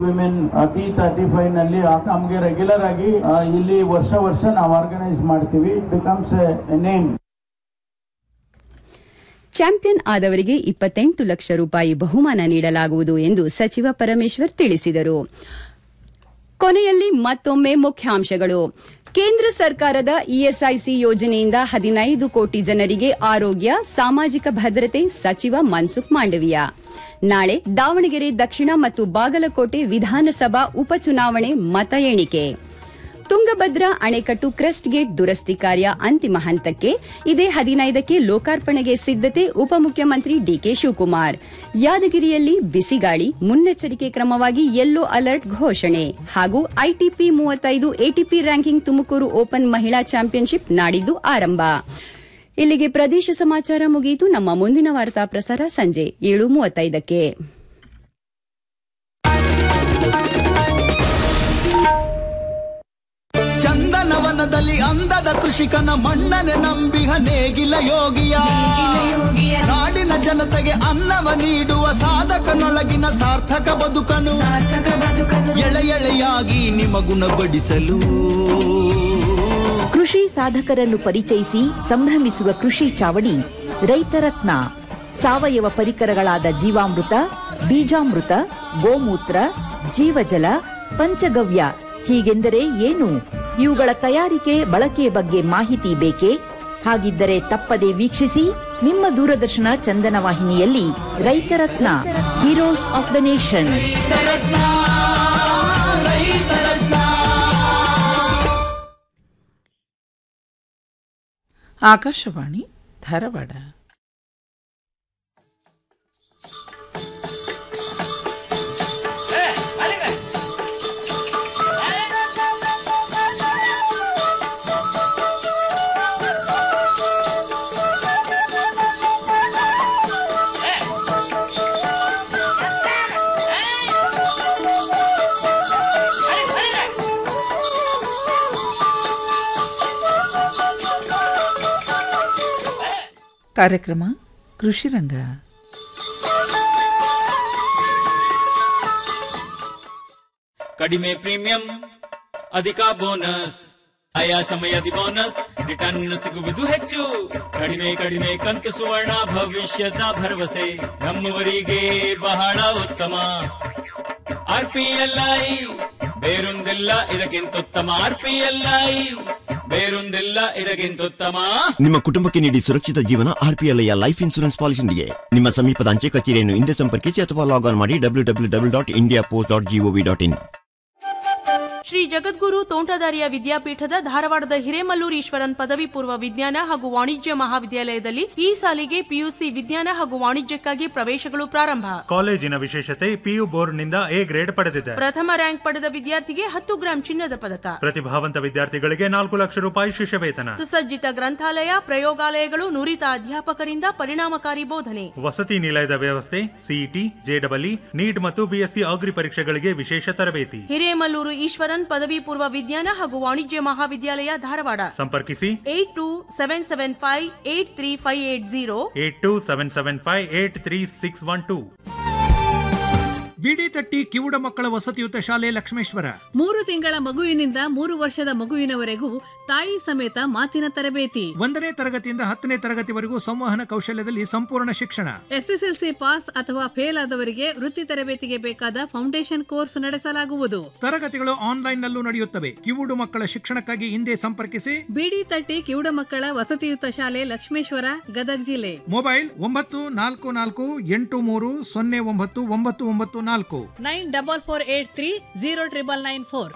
Women T thirty five ನಲ್ಲಿ ಆ- ನಮ್ಗೆ ರೆಗ್ಯುಲರ್ ಆಗಿ ಆ, ಇಲ್ಲಿ ವರ್ಷ ವರ್ಷ ನಾವು ಆರ್ಗನೈಸ್ ಮಾಡ್ತೀವಿ ಬಿಕಮ್ಸ್ ನೇಮ್ ಚಾಂಪಿಯನ್ ಆದವರಿಗೆ ಇಪ್ಪತ್ತೆಂಟು ಲಕ್ಷ ರೂಪಾಯಿ ಬಹುಮಾನ ನೀಡಲಾಗುವುದು ಎಂದು ಸಚಿವ ಪರಮೇಶ್ವರ್ ತಿಳಿಸಿದರು ಕೊನೆಯಲ್ಲಿ ಮತ್ತೊಮ್ಮೆ ಮುಖ್ಯಾಂಶಗಳು ಕೇಂದ್ರ ಸರ್ಕಾರದ ಇಎಸ್ಐಸಿ ಯೋಜನೆಯಿಂದ ಹದಿನೈದು ಕೋಟಿ ಜನರಿಗೆ ಆರೋಗ್ಯ ಸಾಮಾಜಿಕ ಭದ್ರತೆ ಸಚಿವ ಮನ್ಸುಖ್ ಮಾಂಡವಿಯ ನಾಳೆ ದಾವಣಗೆರೆ ದಕ್ಷಿಣ ಮತ್ತು ಬಾಗಲಕೋಟೆ ವಿಧಾನಸಭಾ ಉಪಚುನಾವಣೆ ಮತ ಎಣಿಕೆ ತುಂಗಭದ್ರಾ ಅಣೆಕಟ್ಟು ಕ್ರೆಸ್ಟ್ ಗೇಟ್ ದುರಸ್ತಿ ಕಾರ್ಯ ಅಂತಿಮ ಹಂತಕ್ಕೆ ಇದೇ ಹದಿನೈದಕ್ಕೆ ಲೋಕಾರ್ಪಣೆಗೆ ಸಿದ್ದತೆ ಉಪಮುಖ್ಯಮಂತ್ರಿ ಡಿಕೆ ಶಿವಕುಮಾರ್ ಯಾದಗಿರಿಯಲ್ಲಿ ಬಿಸಿಗಾಳಿ ಮುನ್ನೆಚ್ಚರಿಕೆ ಕ್ರಮವಾಗಿ ಯೆಲ್ಲೋ ಅಲರ್ಟ್ ಘೋಷಣೆ ಹಾಗೂ ಐಟಿಪಿ ಮೂವತ್ತೈದು ಎಟಿಪಿ ರ್ಯಾಂಕಿಂಗ್ ತುಮಕೂರು ಓಪನ್ ಮಹಿಳಾ ಚಾಂಪಿಯನ್ಶಿಪ್ ನಾಡಿದ್ದು ಆರಂಭ ಇಲ್ಲಿಗೆ ಪ್ರದೇಶ ಸಮಾಚಾರ ಮುಗಿಯಿತು ನಮ್ಮ ಮುಂದಿನ ವಾರ್ತಾ ಪ್ರಸಾರ ಸಂಜೆ ಏಳು ಮೂವತ್ತೈದಕ್ಕೆ ಚಂದನವನದಲ್ಲಿ ಅಂದದ ಕೃಷಿಕನ ಮಣ್ಣನೆ ನಂಬಿಹ ನೇಗಿಲ ಯೋಗಿಯ ನಾಡಿನ ಜನತೆಗೆ ಅನ್ನವ ನೀಡುವ ಸಾಧಕನೊಳಗಿನ ಸಾರ್ಥಕ ಬದುಕನು ಎಳೆ ಎಳೆಯಾಗಿ ನಿಮ್ಮ ಗುಣಪಡಿಸಲು ಕೃಷಿ ಸಾಧಕರನ್ನು ಪರಿಚಯಿಸಿ ಸಂಭ್ರಮಿಸುವ ಕೃಷಿ ಚಾವಡಿ ರೈತರತ್ನ ಸಾವಯವ ಪರಿಕರಗಳಾದ ಜೀವಾಮೃತ ಬೀಜಾಮೃತ ಗೋಮೂತ್ರ ಜೀವಜಲ ಪಂಚಗವ್ಯ ಹೀಗೆಂದರೆ ಏನು ಇವುಗಳ ತಯಾರಿಕೆ ಬಳಕೆಯ ಬಗ್ಗೆ ಮಾಹಿತಿ ಬೇಕೇ ಹಾಗಿದ್ದರೆ ತಪ್ಪದೆ ವೀಕ್ಷಿಸಿ ನಿಮ್ಮ ದೂರದರ್ಶನ ಚಂದನ ವಾಹಿನಿಯಲ್ಲಿ ರೈತರತ್ನ heroes of the nation Akashvani Dharwad ಕಾರ್ಯಕ್ರಮ ಕೃಷಿ ರಂಗ ಕಡಿಮೆ ಪ್ರೀಮಿಯಂ ಅಧಿಕ ಬೋನಸ್ ಆಯಾ ಸಮಯದಿ ಬೋನಸ್ ರಿಟರ್ನ್ ಸಿಗುವುದು ಹೆಚ್ಚು ಕಡಿಮೆ ಕಡಿಮೆ ಕಂತು ಸುವರ್ಣ ಭವಿಷ್ಯದ ಭರವಸೆ ನಮ್ಮವರಿಗೆ ಬಹಳ ಉತ್ತಮ ಆರ್ಪಿಎಲ್ಐ ಬೇರೊಂದಿಲ್ಲ ಇದಕ್ಕಿಂತುತ್ತಮ ಆರ್ಪಿಎಲ್ಐ ಬೇರೊಂದಿಲ್ಲ ಇದಕ್ಕಿಂತುತ್ತಮ ನಿಮ್ಮ ಕುಟುಂಬಕ್ಕೆ ನೀಡಿ ಸುರಕ್ಷಿತ ಜೀವನ ಆರ್ಪಿಎಲ್ಐಯ ಲೈಫ್ ಇನ್ಸೂರೆನ್ಸ್ ಪಾಲಿಸಿಯೊಂದಿಗೆ ನಿಮ್ಮ ಸಮೀಪದ ಅಂಚೆ ಕಚೇರಿಯನ್ನು ಹಿಂದೆ ಸಂಪರ್ಕಿಸಿ ಅಥವಾ ಲಾಗ್ ಆನ್ ಮಾಡಿ W W W dot India post dot GOV dot in Shri Jagadguru Tontadarya ವಿದ್ಯಾಪೀಠದ ಧಾರವಾಡದ ಹಿರೇಮಲ್ಲೂರು ಈಶ್ವರನ್ ಪದವಿ ಪೂರ್ವ ವಿಜ್ಞಾನ ಹಾಗೂ ವಾಣಿಜ್ಯ ಮಹಾವಿದ್ಯಾಲಯದಲ್ಲಿ ಈ ಸಾಲಿಗೆ ಪಿಯುಸಿ ವಿಜ್ಞಾನ ಹಾಗೂ ವಾಣಿಜ್ಯಕ್ಕಾಗಿ ಪ್ರವೇಶಗಳು ಪ್ರಾರಂಭ ಕಾಲೇಜಿನ ವಿಶೇಷತೆ ಪಿಯು ಬೋರ್ಡ್ನಿಂದ ಎ ಗ್ರೇಡ್ ಪಡೆದಿದೆ ಪ್ರಥಮ ರ್ಯಾಂಕ್ ಪಡೆದ ವಿದ್ಯಾರ್ಥಿಗೆ ಹತ್ತು ಗ್ರಾಂ ಚಿನ್ನದ ಪದಕ ಪ್ರತಿಭಾವಂತ ವಿದ್ಯಾರ್ಥಿಗಳಿಗೆ ನಾಲ್ಕು ಲಕ್ಷ ರೂಪಾಯಿ ಶಿಷ್ಯ ವೇತನ ಸುಸಜ್ಜಿತ ಗ್ರಂಥಾಲಯ ಪ್ರಯೋಗಾಲಯಗಳು ನುರಿತ ಅಧ್ಯಾಪಕರಿಂದ ಪರಿಣಾಮಕಾರಿ ಬೋಧನೆ ವಸತಿ ನಿಲಯದ ವ್ಯವಸ್ಥೆ ಸಿಇಟಿ ಜೆಡಬ್ಲ್ಇ ನೀಟ್ ಮತ್ತು ಬಿಎಸ್ಸಿ ಅಗ್ರಿ ಪರೀಕ್ಷೆಗಳಿಗೆ ವಿಶೇಷ ತರಬೇತಿ ಹಿರೇಮಲ್ಲೂರು ಈಶ್ವರನ್ ಪದವಿ ಪೂರ್ವ ವಿಜ್ಞಾನ ಹಾಗೂ ವಾಣಿಜ್ಯ ಮಹಾವಿದ್ಯಾಲಯ ಧಾರವಾಡ ಸಂಪರ್ಕಿಸಿ eight two seven seven five eight three five eight zero eight two seven seven five eight three six one two ಬಿಡಿ ತಟ್ಟಿ ಕಿವುಡ ಮಕ್ಕಳ ವಸತಿಯುತ ಶಾಲೆ ಲಕ್ಷ್ಮೇಶ್ವರ ಮೂರು ತಿಂಗಳ ಮಗುವಿನಿಂದ ಮೂರು ವರ್ಷದ ಮಗುವಿನವರೆಗೂ ತಾಯಿ ಸಮೇತ ಮಾತಿನ ತರಬೇತಿ ಒಂದನೇ ತರಗತಿಯಿಂದ ಹತ್ತನೇ ತರಗತಿವರೆಗೂ ಸಂವಹನ ಕೌಶಲ್ಯದಲ್ಲಿ ಸಂಪೂರ್ಣ ಶಿಕ್ಷಣ ಎಸ್ಎಸ್ಎಲ್ಸಿ ಪಾಸ್ ಅಥವಾ ಫೇಲ್ ಆದವರಿಗೆ ವೃತ್ತಿ ತರಬೇತಿಗೆ ಬೇಕಾದ ಫೌಂಡೇಶನ್ ಕೋರ್ಸ್ ನಡೆಸಲಾಗುವುದು ತರಗತಿಗಳು ಆನ್ಲೈನ್ ನಲ್ಲೂ ನಡೆಯುತ್ತವೆ ಕಿವುಡು ಮಕ್ಕಳ ಶಿಕ್ಷಣಕ್ಕಾಗಿ ಹಿಂದೆ ಸಂಪರ್ಕಿಸಿ ಬಿಡಿ ತಟ್ಟಿ ಕಿವುಡ ಮಕ್ಕಳ ವಸತಿಯುತ ಶಾಲೆ ಲಕ್ಷ್ಮೇಶ್ವರ ಗದಗ್ ಜಿಲ್ಲೆ ಮೊಬೈಲ್ ಒಂಬತ್ತು ನಾಲ್ಕು ನಾಲ್ಕು ಎಂಟು ಮೂರು ಸೊನ್ನೆ ಒಂಬತ್ತು ಒಂಬತ್ತು ಒಂಬತ್ತು ನಾಲ್ಕು nine double four eight three zero triple nine four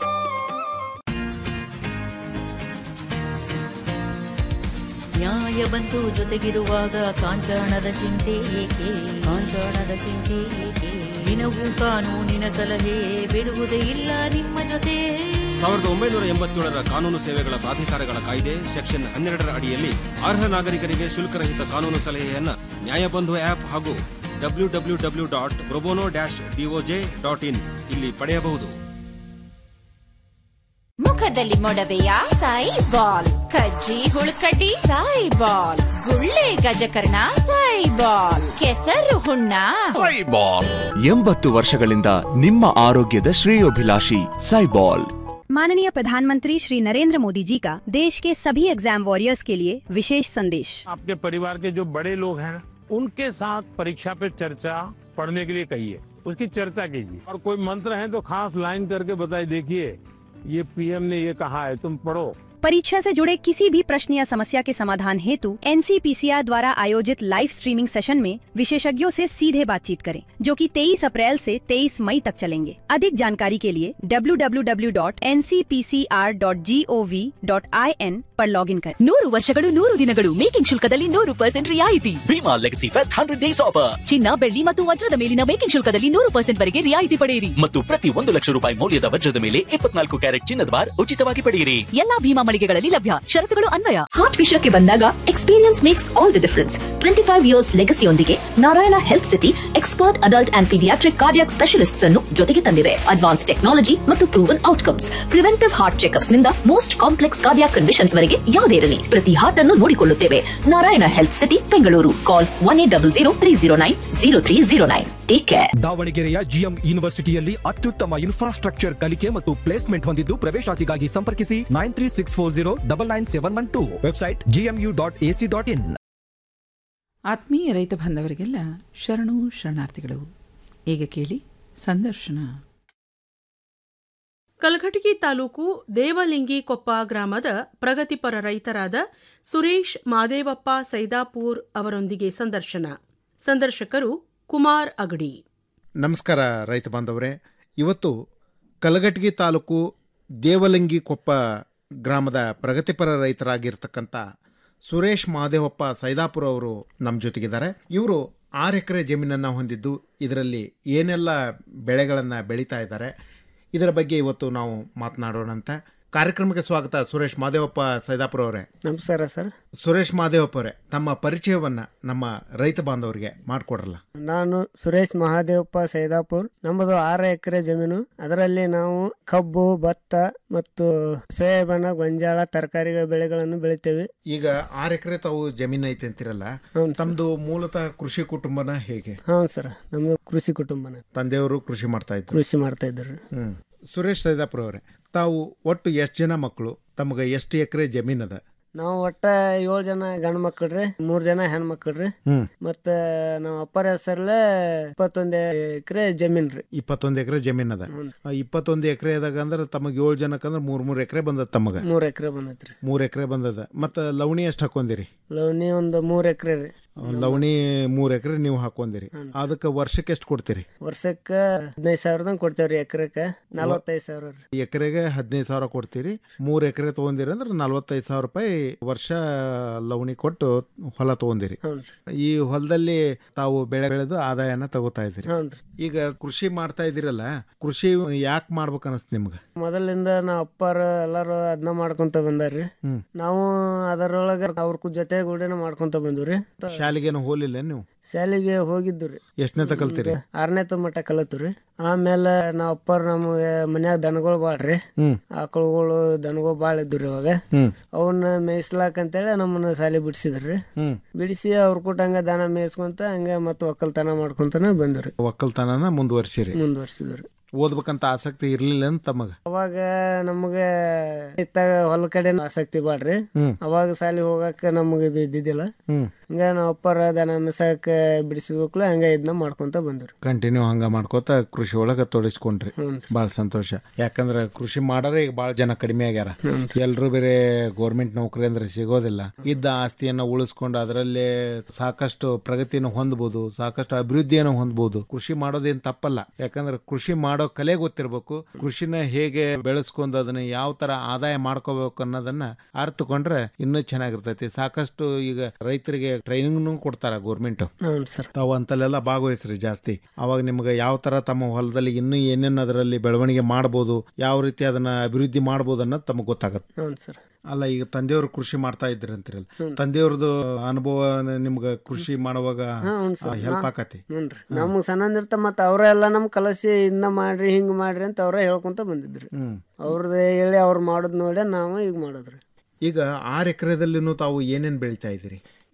ನ್ಯಾಯ ಬಂತು ಜೊತೆಗಿರುವಾಗ ಕಾಂಚಾಣದ ಚಿಂತೆ ಏಕೆ ಕಾಂಚಾಣದ ಚಿಂತೆ ಏಕೆ ದಿನವೂ ಕಾನೂನಿನ ಸಲಹೆ ಬಿಡುವುದೇ ಇಲ್ಲ ನಿಮ್ಮ ಜೊತೆ ಸಾವಿರದ ಒಂಬೈನೂರ ಎಂಬತ್ತೇಳರ ಕಾನೂನು ಸೇವೆಗಳ ಪ್ರಾಧಿಕಾರಗಳ ಕಾಯ್ದೆ ಸೆಕ್ಷನ್ ಹನ್ನೆರಡರ ಅಡಿಯಲ್ಲಿ ಅರ್ಹ ನಾಗರಿಕರಿಗೆ ಶುಲ್ಕರಹಿತ ಕಾನೂನು ಸಲಹೆಯನ್ನ ನ್ಯಾಯಬಂಧು ಆಪ್ ಹಾಗೂ W W W dot probono dash DOJ dot in ಇಲ್ಲಿ ಪಡೆಯಬಹುದು ಮುಖದಲ್ಲಿ ಮೊಡವೆಯ ಸಾಯಿ ಬಾಲ್ ಕಜ್ಜಿ ಹುಳುಕಡ್ಡಿ ಸಾಯಿ ಬಾಲ್ ಗುಳ್ಳೆ ಗಜಕರ್ಣ ಸಾಯಿ ಸೈಬಾಲ್ ಕೆಸರು ಹುಣ್ಣ ಸೈಬಾಲ್ ಎಂಬತ್ತು ವರ್ಷಗಳಿಂದ ನಿಮ್ಮ ಆರೋಗ್ಯದ ಶ್ರೇಯೋಭಿಲಾಷಿ ಸೈಬಾಲ್ माननीय प्रधानमंत्री श्री नरेंद्र मोदी जी का देश के सभी एग्जाम वॉरियर्स के लिए विशेष संदेश आपके परिवार के जो बड़े लोग हैं उनके साथ परीक्षा पे चर्चा पढ़ने के लिए कहिए उसकी चर्चा कीजिए और कोई मंत्र है तो खास लाइन करके बताइए देखिए ये पीएम ने ये कहा है तुम पढ़ो परीक्षा से जुड़े किसी भी प्रश्न या समस्या के समाधान हेतु एनसीपीसीआर द्वारा आयोजित लाइव स्ट्रीमिंग सेशन में विशेषज्ञों से सीधे बातचीत करें जो कि 23 अप्रैल से 23 मई तक चलेंगे अधिक जानकारी के लिए www.ncpcr.gov.in पर लॉगिन करें ನೂರು ವರ್ಷಗಳು ನೂರು ದಿನಗಳು ಮೇಕಿಂಗ್ ಶುಲ್ಕದಲ್ಲಿ ನೂರು ಪರ್ಸೆಂಟ್ ರಿಯಾಯಿತಿ Bhima legacy fest hundred days offer ಚಿನ್ನ ಬೆಳ್ಳಿ ಮತ್ತು ವಜ್ರದ ಮೇಲಿನ ಮೇಕಿಂಗ್ ಶುಲ್ಕದಲ್ಲಿ ನೂರು ಪರ್ಸೆಂಟ್ ವರೆಗೆ ರಿಯಾಯಿತಿ ಪಡೆಯಿರಿ ಮತ್ತು ಪ್ರತಿ ಒಂದು ಲಕ್ಷ ರೂಪಾಯಿ ಮೌಲ್ಯದ ವಜ್ರದ ಮೇಲೆ ಇಪ್ಪತ್ನಾಲ್ಕು ಕ್ಯಾರೆಟ್ ಚಿನ್ನದ ಬಾರ್ ಉಚಿತವಾಗಿ ಪಡೆಯಿರಿ ಎಲ್ಲಾ ಭೀಮಾ ಮಳಿಗೆಗಳಲ್ಲಿ ಲಭ್ಯ ಷರತ್ತುಗಳು ಅನ್ವಯ ಹಾರ್ಟ್ ವಿಷಯಕ್ಕೆ ಬಂದಾಗ experience makes all the difference twenty five years ಲೆಗಸಿಯೊಂದಿಗೆ Narayana health city expert adult and paediatric cardiac specialists ಅನ್ನು ಜೊತೆಗೆ ತಂದಿದೆ ಅಡ್ವಾನ್ಸ್ ಟೆಕ್ನಾಲಜಿ ಮತ್ತು proven outcomes preventive heart checkups ನಿಂದ ಮೋಸ್ಟ್ ಕಾಂಪ್ಲೆಕ್ಸ್ ಕಾರ್ಡಿಯಾಕ್ ಕಂಡೀಷನ್ಸ್ ವರೆಗೆ ಯಾವುದೇ ಇರಲಿ ಪ್ರತಿ ಹಾರ್ಟ್ ಅನ್ನು ನೋಡಿಕೊಳ್ಳುತ್ತೇವೆ Narayana health city Bengaluru call one eight double zero three zero nine zero three zero nine take care ದಾವಣಗೆರೆಯ ಜಿಎಂ ಯೂನಿವರ್ಸಿಟಿಯಲ್ಲಿ ಅತ್ಯುತ್ತಮ ಇನ್ಫ್ರಾಸ್ಟ್ರಕ್ಚರ್ ಕಲಿಕೆ ಮತ್ತು ಪ್ಲೇಸ್ಮೆಂಟ್ ಹೊಂದಿದ್ದು ಪ್ರವೇಶಾತಿಗಾಗಿ ಸಂಪರ್ಕಿಸಿ nine three six four zero double nine seven one two website GMU dot AC dot in ಆತ್ಮೀಯ ರೈತ ಬಾಂಧವರಿಗೆಲ್ಲ ಶರಣು ಶರಣಾರ್ಥಿಗಳು ಈಗ ಕೇಳಿ ಸಂದರ್ಶನ ಕಲಘಟಗಿ ತಾಲೂಕು ದೇವಲಿಂಗಿ ಕೊಪ್ಪ ಗ್ರಾಮದ ಪ್ರಗತಿಪರ ರೈತರಾದ ಸುರೇಶ್ ಮಾದೇವಪ್ಪ ಸೈದಾಪುರ್ ಅವರೊಂದಿಗೆ ಸಂದರ್ಶನ ಸಂದರ್ಶಕರು ಕುಮಾರ್ ಅಗಡಿ ನಮಸ್ಕಾರ ರೈತ ಬಾಂಧವರೇ ಇವತ್ತು ಕಲಘಟಗಿ ತಾಲೂಕು ದೇವಲಿಂಗಿ ಕೊಪ್ಪ ಗ್ರಾಮದ ಪ್ರಗತಿಪರ ರೈತರಾಗಿರ್ತಕ್ಕಂಥ ಸುರೇಶ್ ಮಹಾದೇವಪ್ಪ ಸೈದಾಪುರ ಅವರು ನಮ್ಮ ಜೊತೆಗಿದ್ದಾರೆ ಇವರು ಆರು ಎಕರೆ ಜಮೀನನ್ನು ಹೊಂದಿದ್ದು ಇದರಲ್ಲಿ ಏನೆಲ್ಲ ಬೆಳೆಗಳನ್ನು ಬೆಳೀತಾ ಇದ್ದಾರೆ ಇದರ ಬಗ್ಗೆ ಇವತ್ತು ನಾವು ಮಾತನಾಡೋಣಂತ ಕಾರ್ಯಕ್ರಮಕ್ಕೆ ಸ್ವಾಗತ ಸುರೇಶ್ ಮಾದೇವಪ್ಪ ಸೈದಾಪುರ ಅವರೇ ನಮಸ್ಕಾರ ಸರ್ ಸುರೇಶ್ ಮಾದೇವಪ್ಪ ಅವರೇ ತಮ್ಮ ಪರಿಚಯವನ್ನ ನಮ್ಮ ರೈತ ಬಾಂಧವರಿಗೆ ಮಾಡಿಕೊಡ್ರಲ್ಲ ನಾನು ಸುರೇಶ್ ಮಹಾದೇವಪ್ಪ ಸೈದಾಪುರ್ ನಮ್ಮದು ಆರು ಎಕರೆ ಜಮೀನು ಅದರಲ್ಲಿ ನಾವು ಕಬ್ಬು ಭತ್ತ ಮತ್ತು ಸೋಯಾಬೀನ ಗೊಂಜಾಳ ತರಕಾರಿಗಳ ಬೆಳೆಗಳನ್ನು ಬೆಳಿತೇವೆ ಈಗ ಆರು ಎಕರೆ ತಾವು ಜಮೀನು ಐತೆ ಅಂತಿರಲ್ಲ ತಮ್ದು ಮೂಲತಃ ಕೃಷಿ ಕುಟುಂಬನ ಹೇಗೆ ಹೌದು ಸರ್ ನಮ್ದು ಕೃಷಿ ಕುಟುಂಬನ ತಂದೆಯವರು ಕೃಷಿ ಮಾಡ್ತಾ ಇದ್ರು ಕೃಷಿ ಮಾಡ್ತಾ ಇದ್ದಾರೆ ಹ್ಮ್ ಸುರೇಶ್ ಸೈದಾಪುರ ಅವರೇ ತಾವು ಒಟ್ಟು ಎಷ್ಟು ಜನ ಮಕ್ಕಳು ತಮಗೆ ಎಷ್ಟು ಎಕರೆ ಜಮೀನದ ನಾವು ಒಟ್ಟ ಏಳು ಜನ ಗಂಡು ಮಕ್ಕಳ್ರಿ ಮೂರ್ ಜನ ಹೆಣ್ಮಕ್ಳ್ರಿ ಹ್ಮ್ ಮತ್ತ ನಮ್ಮ ಅಪ್ಪರ ಹೆಸರಲ್ಲೇ ಇಪ್ಪತ್ತೊಂದ್ ಎಕರೆ ಜಮೀನ್ ರೀ ಇಪ್ಪತ್ತೊಂದು ಎಕರೆ ಜಮೀನದ ಆ ಇಪ್ಪತ್ತೊಂದು ಎಕರೆದಾಗ ಅಂದ್ರೆ ತಮಗೆ ಏಳು ಜನಕ್ಕೆ ಅಂದ್ರೆ ಮೂರ್ ಮೂರ್ ಎಕರೆ ಬಂದದ ತಮಗ ಮೂರ್ ಎಕರೆ ಬಂದೈತ್ರಿ ಮೂರ್ ಎಕರೆ ಬಂದದ ಮತ್ತ ಲವಣಿ ಎಷ್ಟು ಹಾಕೊಂಡಿರಿ ಲವಣಿ ಒಂದು ಮೂರ್ ಎಕರೆ ರೀ ಲವಣಿ ಮೂರ್ ಎಕರೆ ನೀವು ಹಾಕೊಂಡಿರಿ ಅದಕ್ಕೆ ವರ್ಷಕ್ಕೆ ಎಷ್ಟು ಕೊಡ್ತೀರಿ ವರ್ಷಕ್ಕ ಹದಿನೈದು ಸಾವಿರದಂಗ್ ಕೊಡ್ತೇವ್ರಿ ಎಕರೆಕ ನಲವತ್ತೈದು ಸಾವಿರ ರೀ ಎಕರೆಗೆ ಹದಿನೈದು ಸಾವಿರ ಕೊಡ್ತೀರಿ ಮೂರ್ ಎಕರೆ ತಗೊಂಡಿರಿ ಅಂದ್ರೆ ನಲ್ವತ್ತೈದು ಸಾವಿರ ರೂಪಾಯಿ ವರ್ಷ ಲವಣಿ ಕೊಟ್ಟು ಹೊಲ ತಗೊಂಡಿರಿ ಈ ಹೊಲದಲ್ಲಿ ತಾವು ಬೆಳೆ ಬೆಳೆದು ಆದಾಯನ ತಗೋತಾ ಇದ್ದೀರಿ ಹೌನ್ರಿ. ಈಗ ಕೃಷಿ ಮಾಡ್ತಾ ಇದ್ದೀರಲ್ಲ ಕೃಷಿ ಯಾಕೆ ಮಾಡ್ಬೇಕು ಅನಸ್ತು ನಿಮ್ಗೆ ಮೊದಲಿಂದ ನಾವ್ ಅಪ್ಪಾರ ಎಲ್ಲಾರು ಅದನ್ನ ಮಾಡ್ಕೊಂತ ಬಂದಾರ್ರಿ ಹ್ಮ್. ನಾವು ಅದರೊಳಗ ಅವ್ರ ಜೊತೆ ಗೂಡಿನ ಮಾಡ್ಕೊಂತ ಬಂದ್ವಿ ಶಾಲೆಗೇನು ಹೋಲಿಲ್ಲ ನೀವು ಶಾಲೆಗೆ ಹೋಗಿದ್ದು ರೀ ಎಷ್ಟನೇ ಕಲ್ತೀರಿ ಆರನೇ ಮಟ್ಟ ಕಲತು ರೀ ಆಮೇಲೆ ನಾವ್ ಅಪ್ಪಾರ ನಮಗೆ ಮನ್ಯಾಗ ದನಗಳು ಬಾಳ್ರಿ ಹ್ಮ್. ಆಕಳುಗಳು ದನಗಳು ಬಾಳ ಇದ್ದು ರೀ ಅವಾಗ ಹ್ಮ್. ಅವನ್ನ ಮೇಯಿಸ್ಲಾಕ ಅಂತೇಳಿ ನಮ್ಮನ್ನ ಶಾಲೆ ಬಿಡಿಸಿದ್ರಿ ಹ್ಮ್. ಬಿಡಿಸಿ ಅವ್ರ ಕೂಟ ಹಂಗ ದನ ಮೇಯಿಸ್ಕೊಂತ ಹಂಗ ಮತ್ತ ಒಕ್ಕಲ್ತನ ಮಾಡ್ಕೊಂತಾನ ಬಂದ್ರಿ ಒಕ್ಕಲ್ತನನ ಮುಂದುವರ್ಸಿರಿ ಮುಂದುವರ್ಸಿದ್ರಿ ಓದ್ಬೇಕಂತ ಆಸಕ್ತಿ ಇರ್ಲಿಲ್ಲ ಅಂತ ತಮಗ ಅವಾಗ ನಮಗ ಇತ್ತಾಗ ಹೊಲ ಕಡೆ ಆಸಕ್ತಿ ಬಾಡ್ರಿ ಹ್ಮ್. ಅವಾಗ ಸಾಲಿ ಹೋಗಾಕ ನಮಗ ಇದು ಇದ್ದಿದ್ದಿಲ್ಲ ಹ್ಮ್ ಹಂಗ ನಾವ್ ಅಪ್ಪರ ದನ ಮೆಸಾಕ ಬಿಡಿಸಿದ್ಬೇಕಲ್ಲ ಹಂಗ ಇದನ್ನ ಮಾಡ್ಕೊಂತ ಬಂದ್ರಿ ಕಂಟಿನ್ಯೂ ಹಂಗ ಮಾಡ್ಕೋತ ಕೃಷಿ ಒಳಗ ತೊಡಗಿಸ್ಕೊಂಡ್ರಿ ಬಾಳ ಸಂತೋಷ ಯಾಕಂದ್ರ ಕೃಷಿ ಮಾಡಾರ ಈಗ ಬಾಳ ಜನ ಕಡಿಮೆ ಆಗ್ಯಾರ ಎಲ್ರು ಬೇರೆ ಗೌರ್ಮೆಂಟ್ ನೌಕರಿ ಅಂದ್ರೆ ಸಿಗೋದಿಲ್ಲ ಇದ್ದ ಆಸ್ತಿಯನ್ನ ಉಳಿಸ್ಕೊಂಡು ಅದರಲ್ಲಿ ಸಾಕಷ್ಟು ಪ್ರಗತಿಯನ್ನು ಹೊಂದಬಹುದು ಸಾಕಷ್ಟು ಅಭಿವೃದ್ಧಿಯನ್ನು ಹೊಂದಬಹುದು ಕೃಷಿ ಮಾಡೋದೇನ್ ತಪ್ಪಲ್ಲ ಯಾಕಂದ್ರೆ ಕೃಷಿ ಮಾಡೋ ಕಲೆ ಗೊತ್ತಿರ್ಬೇಕು ಕೃಷಿನ ಹೇಗೆ ಬೆಳೆಸ್ಕೊಂಡು ಅದನ್ನ ಯಾವ ತರ ಆದಾಯ ಮಾಡ್ಕೋಬೇಕು ಅನ್ನೋದನ್ನ ಅರ್ಥಕೊಂಡ್ರೆ ಇನ್ನೂ ಚೆನ್ನಾಗಿರ್ತೈತಿ ಸಾಕಷ್ಟು ಈಗ ರೈತರಿಗೆ ಟ್ರೈನಿಂಗ್ನು ಕೊಡ್ತಾರ ಗೌರ್ಮೆಂಟ್ ಹೌದು ಸರ್ ತಾವು ಅಂತಲ್ಲೆಲ್ಲ ಭಾಗವಹಿಸ್ರಿ ಜಾಸ್ತಿ ಅವಾಗ ನಿಮ್ಗೆ ಯಾವ ತರ ತಮ್ಮ ಹೊಲದಲ್ಲಿ ಇನ್ನೂ ಏನೇನು ಅದರಲ್ಲಿ ಬೆಳವಣಿಗೆ ಮಾಡ್ಬೋದು ಯಾವ ರೀತಿ ಅದನ್ನ ಅಭಿವೃದ್ಧಿ ಮಾಡ್ಬೋದು ಅನ್ನೋದು ತಮಗೆ ಗೊತ್ತಾಗತ್ತೆ ಹೌದು ಸರ್ ಅಲ್ಲ ಈಗ ತಂದೆಯವರು ಕೃಷಿ ಮಾಡ್ತಾ ಇದ್ರಿ ಅಂತಿರಲ್ಲ ತಂದೆಯವ್ರದ್ದು ಅನುಭವ ನಿಮ್ಗೆ ಕೃಷಿ ಮಾಡುವಾಗ ಹೆಲ್ಪ್ ಆಕತಿ ಹ್ಞೂನ್ರಿ ನಮ್ಗ್ ಸಣ್ಣಂದಿರ್ತ ಮತ್ತ ಅವ್ರ ಎಲ್ಲ ನಮ್ ಕಲಸಿ ಇದನ್ನ ಮಾಡ್ರಿ ಹಿಂಗ್ ಮಾಡ್ರಿ ಅಂತ ಅವ್ರ ಹೇಳ್ಕೊಂತ ಬಂದಿದ್ರಿ ಹ್ಮ್ ಅವ್ರದ್ದು ಹೇಳಿ ಅವ್ರು ಮಾಡೋದ್ ನೋಡಿ ನಾವು ಈಗ ಮಾಡೋದ್ರಿ ಈಗ ಆರು ಎಕರೆದಲ್ಲಿನೂ ತಾವು ಏನೇನ್ ಬೆಳಿತಾ ಇದ್ದೀರಿ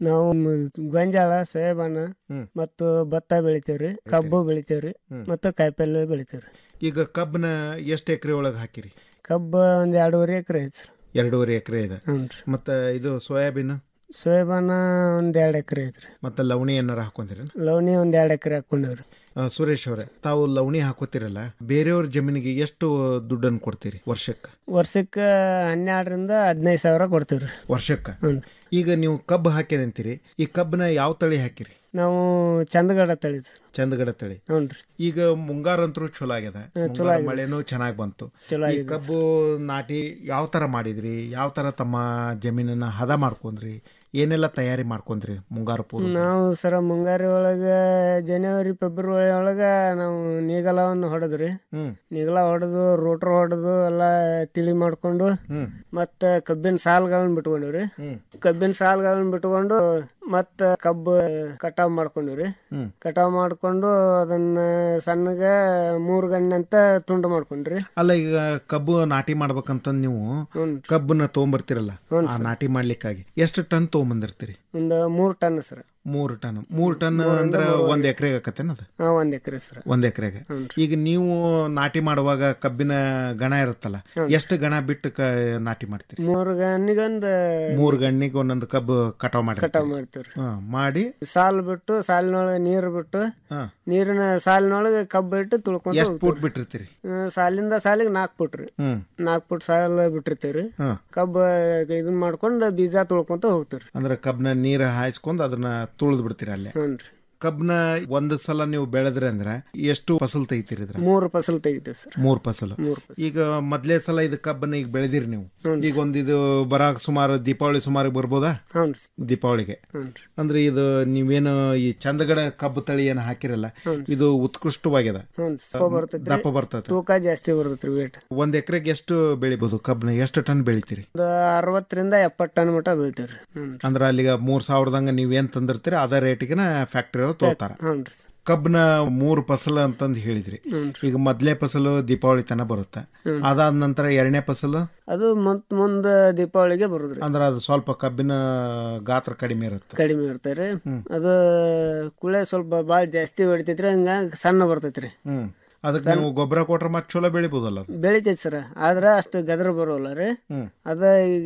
ನಾವು ಮ್- ಗೊಂಜಾಳ ಸೋಯಾಬಾನ ಹ್ಮ್. ಮತ್ತು ಭತ್ತ ಬೆಳಿತೇವ್ರಿ ಕಬ್ಬು ಬೆಳಿತೇವ್ರಿ ಹ್ಮ್. ಮತ್ತು ಕಾಯಿಪಲ್ಲೆ ಬೆಳಿತೇವ್ರಿ ಈಗ ಕಬ್ಬನ ಎಷ್ಟು ಎಕರೆ ಒಳಗೆ ಹಾಕಿರಿ ಕಬ್ಬು ಒಂದ್ ಎರಡೂವರೆ ಎಕರೆ ಐತಿ ಸರ್ ಎರಡೂವರೆ ಎಕರೆ ಇದೆ ಹ್ಞೂ ಮತ್ತು ಇದು ಸೋಯಾಬೀನ್ ಸೋಯಾಬಾನ ಒಂದ್ ಎರಡ್ ಎಕರೆ ಐತ್ರಿ ಮತ್ತು ಲವಣಿ ಏನಾರ ಹಾಕೊಂತೀರಿ ಲವಣಿ ಒಂದ್ ಎರಡ್ ಎಕರೆ ಹಾಕೊಂಡೇವ್ರಿ ಸುರೇಶ್ ಅವರೇ ತಾವು ಲವಣಿ ಹಾಕೋತಿರಲ್ಲ ಬೇರೆಯವ್ರ ಜಮೀನಿಗೆ ಎಷ್ಟು ದುಡ್ಡನ್ನು ಕೊಡ್ತೀರಿ ವರ್ಷಕ್ಕೆ ವರ್ಷಕ್ಕೆ ಹನ್ನೆರಡರಿಂದ ಹದಿನೈದು ಸಾವಿರ ಕೊಡ್ತೀವ್ರಿ ವರ್ಷಕ್ಕೆ ಹ್ಞೂ ಈಗ ನೀವು ಕಬ್ಬು ಹಾಕಿರಂತೀರಿ ಈ ಕಬ್ಬನ ಯಾವ ತಳಿ ಹಾಕಿರಿ ನಾವು ಚಂದಗಡ ತಳಿದ್ ಚಂದಗಡ ತಳಿ ಹ್ಞೂನ್ರಿ ಈಗ ಮುಂಗಾರಂತರೂ ಚಲೋ ಆಗ್ಯದ ಹ್ಮ್, ಚಲೋ ಮುಂಗಾರು ಆಗಿದೆ ಮಳೆನೂ ಚೆನ್ನಾಗಿ ಬಂತು ಚಲೋ ಈ ಆಗಿದೆ ಕಬ್ಬು ನಾಟಿ ಯಾವ ತರ ಮಾಡಿದ್ರಿ ಯಾವ ತರ ತಮ್ಮ ಜಮೀನನ್ನ ಹದ ಮಾಡ್ಕೊಂಡ್ರಿ ಏನೆಲ್ಲ ತಯಾರಿ ಮಾಡ್ಕೊಂಡ್ರಿ ಮುಂಗಾರು ಪೂರ್ವ ನಾವು ಸರ ಮುಂಗಾರಿ ಒಳಗ ಜನವರಿ ಫೆಬ್ರವರಿ ಒಳಗ ನಾವು ನೀಗಲವನ್ನು ಹೊಡೆದ್ರಿ ಹ್ಮ್ ನೀಗಲ ಹೊಡೆದು ರೋಟ್ರ್ ಹೊಡೆದು ಎಲ್ಲ ತಿಳಿ ಮಾಡ್ಕೊಂಡು ಹ್ಮ್ ಮತ್ತ ಕಬ್ಬಿನ ಸಾಲ್ಗಳನ್ನ ಬಿಟ್ಕೊಂಡಿವ್ರಿ ಹ್ಮ್ ಕಬ್ಬಿನ ಸಾಲ್ಗಳನ್ನ ಬಿಟ್ಕೊಂಡು ಮತ್ತ ಕಬ್ಬು ಕಟಾವ್ ಮಾಡ್ಕೊಂಡಿವ್ರಿ ಹ್ಮ್ ಕಟಾವ್ ಮಾಡ್ಕೊಂಡು ಅದನ್ನ ಸಣ್ಣಗ ಮೂರ್ ಗಣ್ಣೆ ಅಂತ ತುಂಡು ಮಾಡ್ಕೊಂಡ್ರಿ ಅಲ್ಲ ಈಗ ಕಬ್ಬು ನಾಟಿ ಮಾಡ್ಬೇಕಂತ ನೀವು ಕಬ್ಬನ್ನ ತೊಗೊಂಬರ್ತಿರಲ್ಲ ಆ ನಾಟಿ ಮಾಡ್ಲಿಕ್ಕಾಗಿ ಎಷ್ಟು ಟನ್ ತೊಗೊಂಬಂದಿರ್ತೀರಿ ಒಂದು ಮೂರ್ ಟನ್ ಸರ್ ಮೂರು ಟನ್ ಮೂರು ಟನ್ ಮೂರಿಂದ ಅಂದ್ರೆ ಮೂರುವರೆ. ಒಂದ್ ಎಕರೆಗೆ ಆಕತ್ತೇನ ಅದು ಹಾ ಒಂದ್ ಎಕರೆ ಸರ್ ಒಂದ್ ಎಕರೆಗೆ ಈಗ ನೀವು ನಾಟಿ ಮಾಡುವಾಗ ಕಬ್ಬಿನ ಗಣ ಇರುತ್ತಲ್ಲ ಎಷ್ಟು ಗಣ ಬಿಟ್ಟು ಕ ನಾಟಿ ಮಾಡ್ತೀರಿ ಮೂರ್ ಗಣ್ಣಿಗೊಂದ್ ಮೂರು ಗಣ್ಣಿಗೆ ಒಂದೊಂದು ಕಬ್ಬು ಕಟಾವ್ ಮಾಡಿ ಕಟಾವ್ ಮಾಡ್ತೀವ್ರಿ ಮಾಡಿ ಸಾಲ್ ಬಿಟ್ಟು ಸಾಲಿನೊಳಗೆ ನೀರು ಬಿಟ್ಟು ಹಾ. ನೀರಿನ ಸಾಲಿನೊಳಗೆ ಕಬ್ಬು ಇಟ್ಟು ತುಳ್ಕೊಂತ ಎಷ್ಟು ಫೂಟ್ ಹೋಗ್ತೀವ್ರಿ. ಬಿಟ್ಟಿರ್ತೀರಿ ಹ್ಮ್, ಸಾಲಿಂದ ಸಾಲಿಗೆ ನಾಲ್ಕು ಫುಟ್ ರೀ ಹ್ಮ್ ನಾಲ್ಕು ಫುಟ್ ಸಾಲ ಬಿಟ್ಟಿರ್ತೀವ್ರಿ ಹಾ. ಕಬ್ಬು ಇದನ್ನ ಮಾಡ್ಕೊಂಡು ಬೀಜ ತುಳ್ಕೊಂತ ಹೋಗ್ತೀವ್ರಿ ಅಂದ್ರೆ ಕಬ್ನ ನೀರು ಹಾಯಿಸ್ಕೊಂಡು ಅದನ್ನ ತುಳಿದು ಬಿಡ್ತೀರಿ ಅಲ್ಲೇ ಹ್ಞೂನ್ರಿ ಕಬ್ನ ಒಂದ್ ಸಲ ನೀವು ಬೆಳೆದ್ರಿ ಅಂದ್ರೆ ಎಷ್ಟು ಫಸಲ್ ತೆಗಿತೀರಿ ಇದ್ರ ಮೂರು ಫಸಲ್ ತೆಗಿತೀವಿ ಸರ್ ಮೂರ್ ಫಸಲು ಮೂರ್ ಈಗ ಮೊದ್ಲೇ ಸಲ ಇದು ಕಬ್ಬನ್ನ ಈಗ ಬೆಳೆದಿರಿ ನೀವು ಈಗ ಒಂದ್ ಇದು ಬರಾಕ್ ಸುಮಾರು ದೀಪಾವಳಿ ಸುಮಾರು ಬರ್ಬೋದಾ ಹ್ಞೂ ದೀಪಾವಳಿಗೆ ಹ್ಞೂನ್ರಿ ಅಂದ್ರೆ ಇದು ನೀವೇನು ಈ ಚಂದಗಡ ಕಬ್ಬು ತಳಿ ಏನು ಹಾಕಿರಲ್ಲ ಇದು ಉತ್ಕೃಷ್ಟವಾಗ್ಯದ ಹ್ಞೂ ದಪ್ಪ ಬರ್ತೈತ್ರಿ ದಪ್ಪ ಬರ್ತೈತೆ ತೂಕ ಜಾಸ್ತಿ ಬರ್ತೈತ್ರಿ ವೇಟ್ ಒಂದ್ ಎಕರೆಗೆ ಎಷ್ಟು ಬೆಳಿಬೋದು ಕಬ್ಬನ ಎಷ್ಟು ಟನ್ ಬೆಳಿತೀರಿ ಒಂದು ಅರವತ್ತರಿಂದ ಎಪ್ಪತ್ತು ಟನ್ ಮಟ್ಟ ಬೀಳ್ತೀವ್ರಿ ಹ್ಞೂ ಅಂದ್ರೆ ಅಲ್ಲಿಗ ಮೂರ್ ಸಾವಿರದಂಗ ನೀವೇನ್ ತಂದಿರ್ತೀರಿ ಅದೇ ರೇಟಿಗೆ ಫ್ಯಾಕ್ಟ್ರಿ ಅವ್ರು ತೋತಾರ ಹ್ಞೂ ರೀ ಕಬ್ನ ಮೂರು ಫಸಲು ಅಂತಂದು ಹೇಳಿದ್ರಿ ಈಗ ಮೊದ್ಲೇ ಫಸಲು ದೀಪಾವಳಿ ತನ ಬರುತ್ತೆ ಅದಾದ ನಂತರ ಎರಡನೇ ಫಸಲು ಅದು ಮತ್ ಮುಂದೆ ದೀಪಾವಳಿಗೆ ಬರುದ್ರಿ ಅಂದ್ರೆ ಅದು ಸ್ವಲ್ಪ ಕಬ್ಬಿನ ಗಾತ್ರ ಕಡಿಮೆ ಇರುತ್ತೆ ಕಡಿಮೆ ಇರ್ತಾರೆ ಅದು ಕುಳೆ ಸ್ವಲ್ಪ ಭಾಳ ಜಾಸ್ತಿ ಹೊಡಿತೈತ್ರಿ ಹಂಗಾಗಿ ಸಣ್ಣ ಬರ್ತೈತ್ರಿ ಹ್ಮ್ ಅದಕ್ಕೆ ನೀವು ಗೊಬ್ಬರ ಕೊಟ್ರೆ ಮತ್ತೆ ಚಲೋ ಬೆಳಿಬೋದಲ್ಲ ಅದು ಬೆಳಿತೈತಿ ಸರ್ ಆದ್ರ ಅಷ್ಟು ಗದ್ರ ಬರೋಲ್ಲ ರೀ ಹ್ಮ್. ಅದ ಈಗ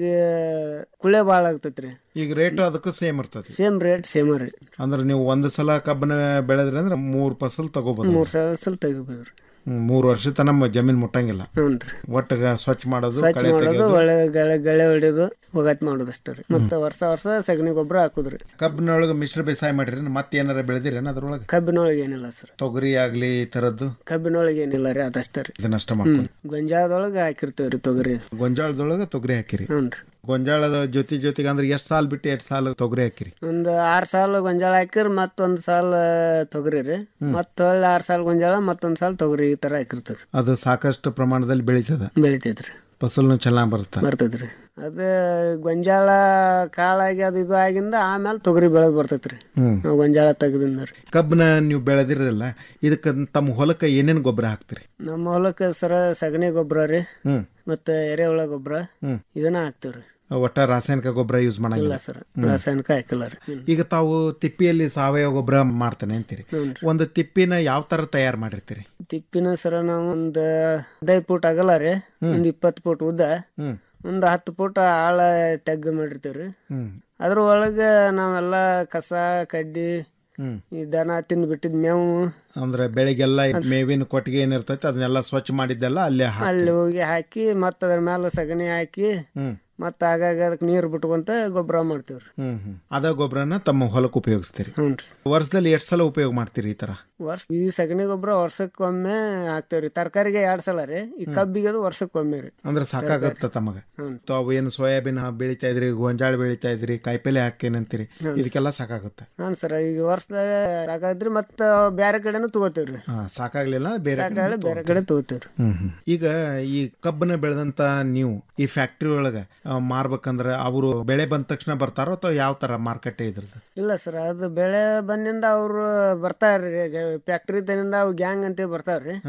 ಕುಳೆ ಭಾಳ ಆಗ್ತೈತ್ರಿ ಈಗ ರೇಟ್ ಅದಕ್ಕೂ ಸೇಮ್ ಇರ್ತದೆ ಸೇಮ್ ರೇಟ್ ಸೇಮ್ ರೀ ಅಂದ್ರೆ ನೀವು ಒಂದು ಸಲ ಕಬ್ಬನ ಬೆಳೆದ್ರಿ ಅಂದ್ರೆ ಮೂರ್ ಫಸಲ್ ತಗೋಬಹುದು ಮೂರ್ ಸಾವಿರ ಸಲ ತೆಗಿಬೋದ್ರಿ ಹ್ಮ್, ಮೂರು ವರ್ಷ ತನಕ ಜಮೀನ್ ಮುಟ್ಟಂಗಿಲ್ಲ ಹ್ಞೂನ್ರಿ ಒಟ್ಟಿಗೆ ಸ್ವಚ್ಛ ಮಾಡೋದು ಸ್ವಚ್ಛ ಕಳೆ ಮಾಡೋದು ತೆಗೆಯೋದು ಒಳ್ಳೆ ಗಳೆ ಗಳೆ ಹೊಡಿಯೋದು ಒಗಾತ್ ಮಾಡೋದು ಅಷ್ಟೇ ರೀ ಮತ್ತೆ ವರ್ಷ ವರ್ಷ ಸಗಣಿ ಗೊಬ್ಬರ ಹಾಕುದ್ರಿ ಕಬ್ಬಿನೊಳಗೆ ಮಿಶ್ರ ಬೇಸಾಯ ಮಾಡಿರಿ ಮತ್ತೆ ಏನಾರ ಬೆಳೆದಿರೇನ ಅದ್ರೊಳಗೆ ಕಬ್ಬಿನೊಳಗೆ ಏನಿಲ್ಲ ಸರ್ ತೊಗರಿ ಆಗ್ಲಿ ಈ ತರದ್ದು ಕಬ್ಬಿನೊಳಗೆ ಏನಿಲ್ಲ ರೀ ಅದಷ್ಟೇ ರೀ ಇದನ್ನ ಅಷ್ಟ ಮಾಡ್ಕೊಂಡು ಗೊಂಜಾಳದೊಳಗೆ ಹಾಕಿರ್ತೀವಿ ರೀ ತೊಗರಿ ಗೊಂಜಾಳದೊಳಗೆ ತೊಗರಿ ಹಾಕಿರಿ ಹ್ಞೂನ್ರಿ ಗೊಂಜಾಳದ ಜೊತೆ ಜೊತೆಗೆ ಅಂದ್ರೆ ಎಷ್ಟು ಸಾಲ್ ಬಿಟ್ಟು ಎಷ್ಟು ಸಾಲ ತೊಗರಿ ಹಾಕಿರಿ ಒಂದು ಆರು ಸಾಲ ಗೊಂಜಾಳ ಹಾಕಿರ್ ಮತ್ತೊಂದು ಸಾಲ ತೊಗರಿ ರೀ ಮತ್ತೆ ಹೊಳ್ಳಿ ಆರು ಸಾಲ ಗೊಂಜಾಳ ಮತ್ತೊಂದು ಸಾಲ ತೊಗರಿ ಈ ಥರ ಹಾಕಿರ್ತೀವಿ ಅದು ಸಾಕಷ್ಟು ಪ್ರಮಾಣದಲ್ಲಿ ಬೆಳೀತದ ಬೆಳಿತೈತ್ರಿ ಫಸಲ್ನು ಚೆನ್ನಾಗಿ ಬರುತ್ತೆ ಬರ್ತೈತ್ರಿ ಅದು ಗೊಂಜಾಳ ಕಾಳಾಗಿ ಅದು ಇದು ಆಗಿಂದ ಆಮೇಲೆ ತೊಗರಿ ಬೆಳೆದು ಬರ್ತೈತ್ರಿ ಹ್ಮ್ ನಾವು ಗೊಂಜಾಳ ತೆಗ್ದಿಂದ ರೀ ಕಬ್ಬನ ನೀವು ಬೆಳೆದಿರಲ್ಲ ಇದಕ್ಕೆ ತಮ್ಮ ಹೊಲಕ್ಕೆ ಏನೇನು ಗೊಬ್ಬರ ಹಾಕ್ತಿರಿ ನಮ್ಮ ಹೊಲಕ್ಕೆ ಸರ ಸಗಣಿ ಗೊಬ್ಬರ ರೀ ಹ್ಮ್ ಮತ್ತೆ ಎರೆಹುಳ ಗೊಬ್ಬರ ಹ್ಮ್ ಇದನ್ನ ಹಾಕ್ತೀವ್ರಿ ಒಟ್ಟ ರಾಸಾಯನಿಕ ಗೊಬ್ಬರ ಯೂಸ್ ಇಲ್ಲ ಮಾಡಂಗಿಲ್ಲ ಸರ್ ಹ್ಮ್. ರಾಸಾಯನಿಕ ಹಾಕಿಲ್ಲ ರೀ ಹ್ಮ್. ಈಗ ತಾವು ತಿಪ್ಪಿಯಲ್ಲಿ ಸಾವಯವ ಗೊಬ್ಬರ ಮಾಡ್ತಾನೆ ಅಂತೀರಿ ಹ್ಞೂನ್ರಿ. ಒಂದು ತಿಪ್ಪಿನ ಯಾವ ತರ ತಯಾರು ಮಾಡಿರ್ತೀರಿ ತಿಪ್ಪಿನ ಸರ ನಾವು ಒಂದು ಹದಿನೈದು ಫೂಟ್ ಆಗಲ್ಲ ರೀ ಒಂದು ಇಪ್ಪತ್ತು ಫೂಟ್ ಉದ್ದ ಹ್ಮ್ ಒಂದು ಹತ್ತು ಫೂಟ್ ಆಳ ತೆಗ್ಗ ಮಾಡಿರ್ತೀವ್ರಿ ಹ್ಮ್ ಅದ್ರ ಒಳಗೆ ನಾವೆಲ್ಲ ಕಸ ಕಡ್ಡಿ ಹ್ಮ್ ಈ ದನ ತಿಂದು ಬಿಟ್ಟಿದ್ ಮೇವು ಅಂದ್ರೆ ಬೆಳಿಗ್ಗೆಲ್ಲ ಮೇವಿನ ಕೊಟ್ಟಿಗೆ ಏನಿರ್ತೈತೆ ಅದನ್ನೆಲ್ಲ ಸ್ವಚ್ಛ ಮಾಡಿದ್ದೆಲ್ಲ ಅಲ್ಲೇ ಹಾಕಿ ಅಲ್ಲಿ ಹೋಗಿ ಹಾಕಿ ಮತ್ತೆ ಅದ್ರ ಮೇಲೆ ಸಗಣಿ ಹಾಕಿ ಹ್ಮ್ ಮತ್ತೆ ಆಗಾಗ ಅದಕ್ಕೆ ನೀರು ಬಿಟ್ಕೊಂತ ಗೊಬ್ಬರ ಮಾಡ್ತೀವ್ರಿ ಹ್ಮ್ ಹ್ಮ್ ಅದ ಗೊಬ್ಬರನ ತಮ್ಮ ಹೊಲಕ್ಕೆ ಉಪಯೋಗಿಸ್ತೀರಿ ಹ್ಞೂನ್ರಿ ವರ್ಷದಲ್ಲಿ ಎಷ್ಟು ಸಲ ಉಪಯೋಗ ಮಾಡ್ತೀರಿ ಈ ತರ ವರ್ಷ ಈ ಸಗಣಿ ಗೊಬ್ಬರ ವರ್ಷಕ್ಕೊಮ್ಮೆ ಹಾಕ್ತೇವ್ರಿ ತರಕಾರಿಗೆ ಎರಡ್ ಸಲ ರೀ ಈ ಕಬ್ಬಿಗೆ ಅದು ವರ್ಷಕ್ಕೊಮ್ಮೆ ರೀ ಅಂದ್ರೆ ಸಾಕಾಗತ್ತ ತಮಗ ಹ್ಮ್. ತಾವು ಏನು ಸೋಯಾಬೀನ್ ಬೆಳಿತಾ ಇದ್ರಿ ಗೊಂಜಾಳ ಬೆಳಿತಾ ಇದ್ರಿ ಕಾಯಿಪಲ್ಲೆ ಹಾಕೇನಂತೀರಿ ಹ್ಮ್. ಇದಕ್ಕೆಲ್ಲ ಸಾಕಾಗುತ್ತೆ ಹಾಂ ಸರ್ ಈಗ ವರ್ಷದಾಗ ಸಾಕಾದ್ರಿ ಮತ್ತೆ ಬೇರೆ ಕಡೆನೂ ತಗೋತೇವ್ರಿ ಹಾ ಸಾಕಾಗ್ಲಿಲ್ಲ ಬೇರೆ ಕಡೆ ಸಾಕಾಗಲಿ ಬೇರೆ ಕಡೆ ತಗೋತೇವ್ರಿ ಹ್ಮ್ ಹ್ಮ್. ಈಗ ಈ ಕಬ್ಬನ ಬೆಳೆದಂತ ನೀವು ಈ ಫ್ಯಾಕ್ಟ್ರಿ ಒಳಗ ಆ, ಮಾರ್ಬೇಕಂದ್ರ ಅವರು ಬೆಳೆ ಬಂದ ತಕ್ಷಣ ಬರ್ತಾರೋ ಅಥವಾ ಯಾವ ತರ ಮಾರ್ಕೆಟ್ ಇದ್ರದ್ದು ಇಲ್ಲ ಸರ್ ಅದು ಬೆಳೆ ಬಂದಿಂದ ಅವರು ಬರ್ತಾರ್ರಿ ಫ್ಯಾಕ್ಟ್ರಿ ತನಿಂದ ಅವು ಗ್ಯಾಂಗ್ ಅಂತ ಬರ್ತಾರ್ರಿ ಹಾ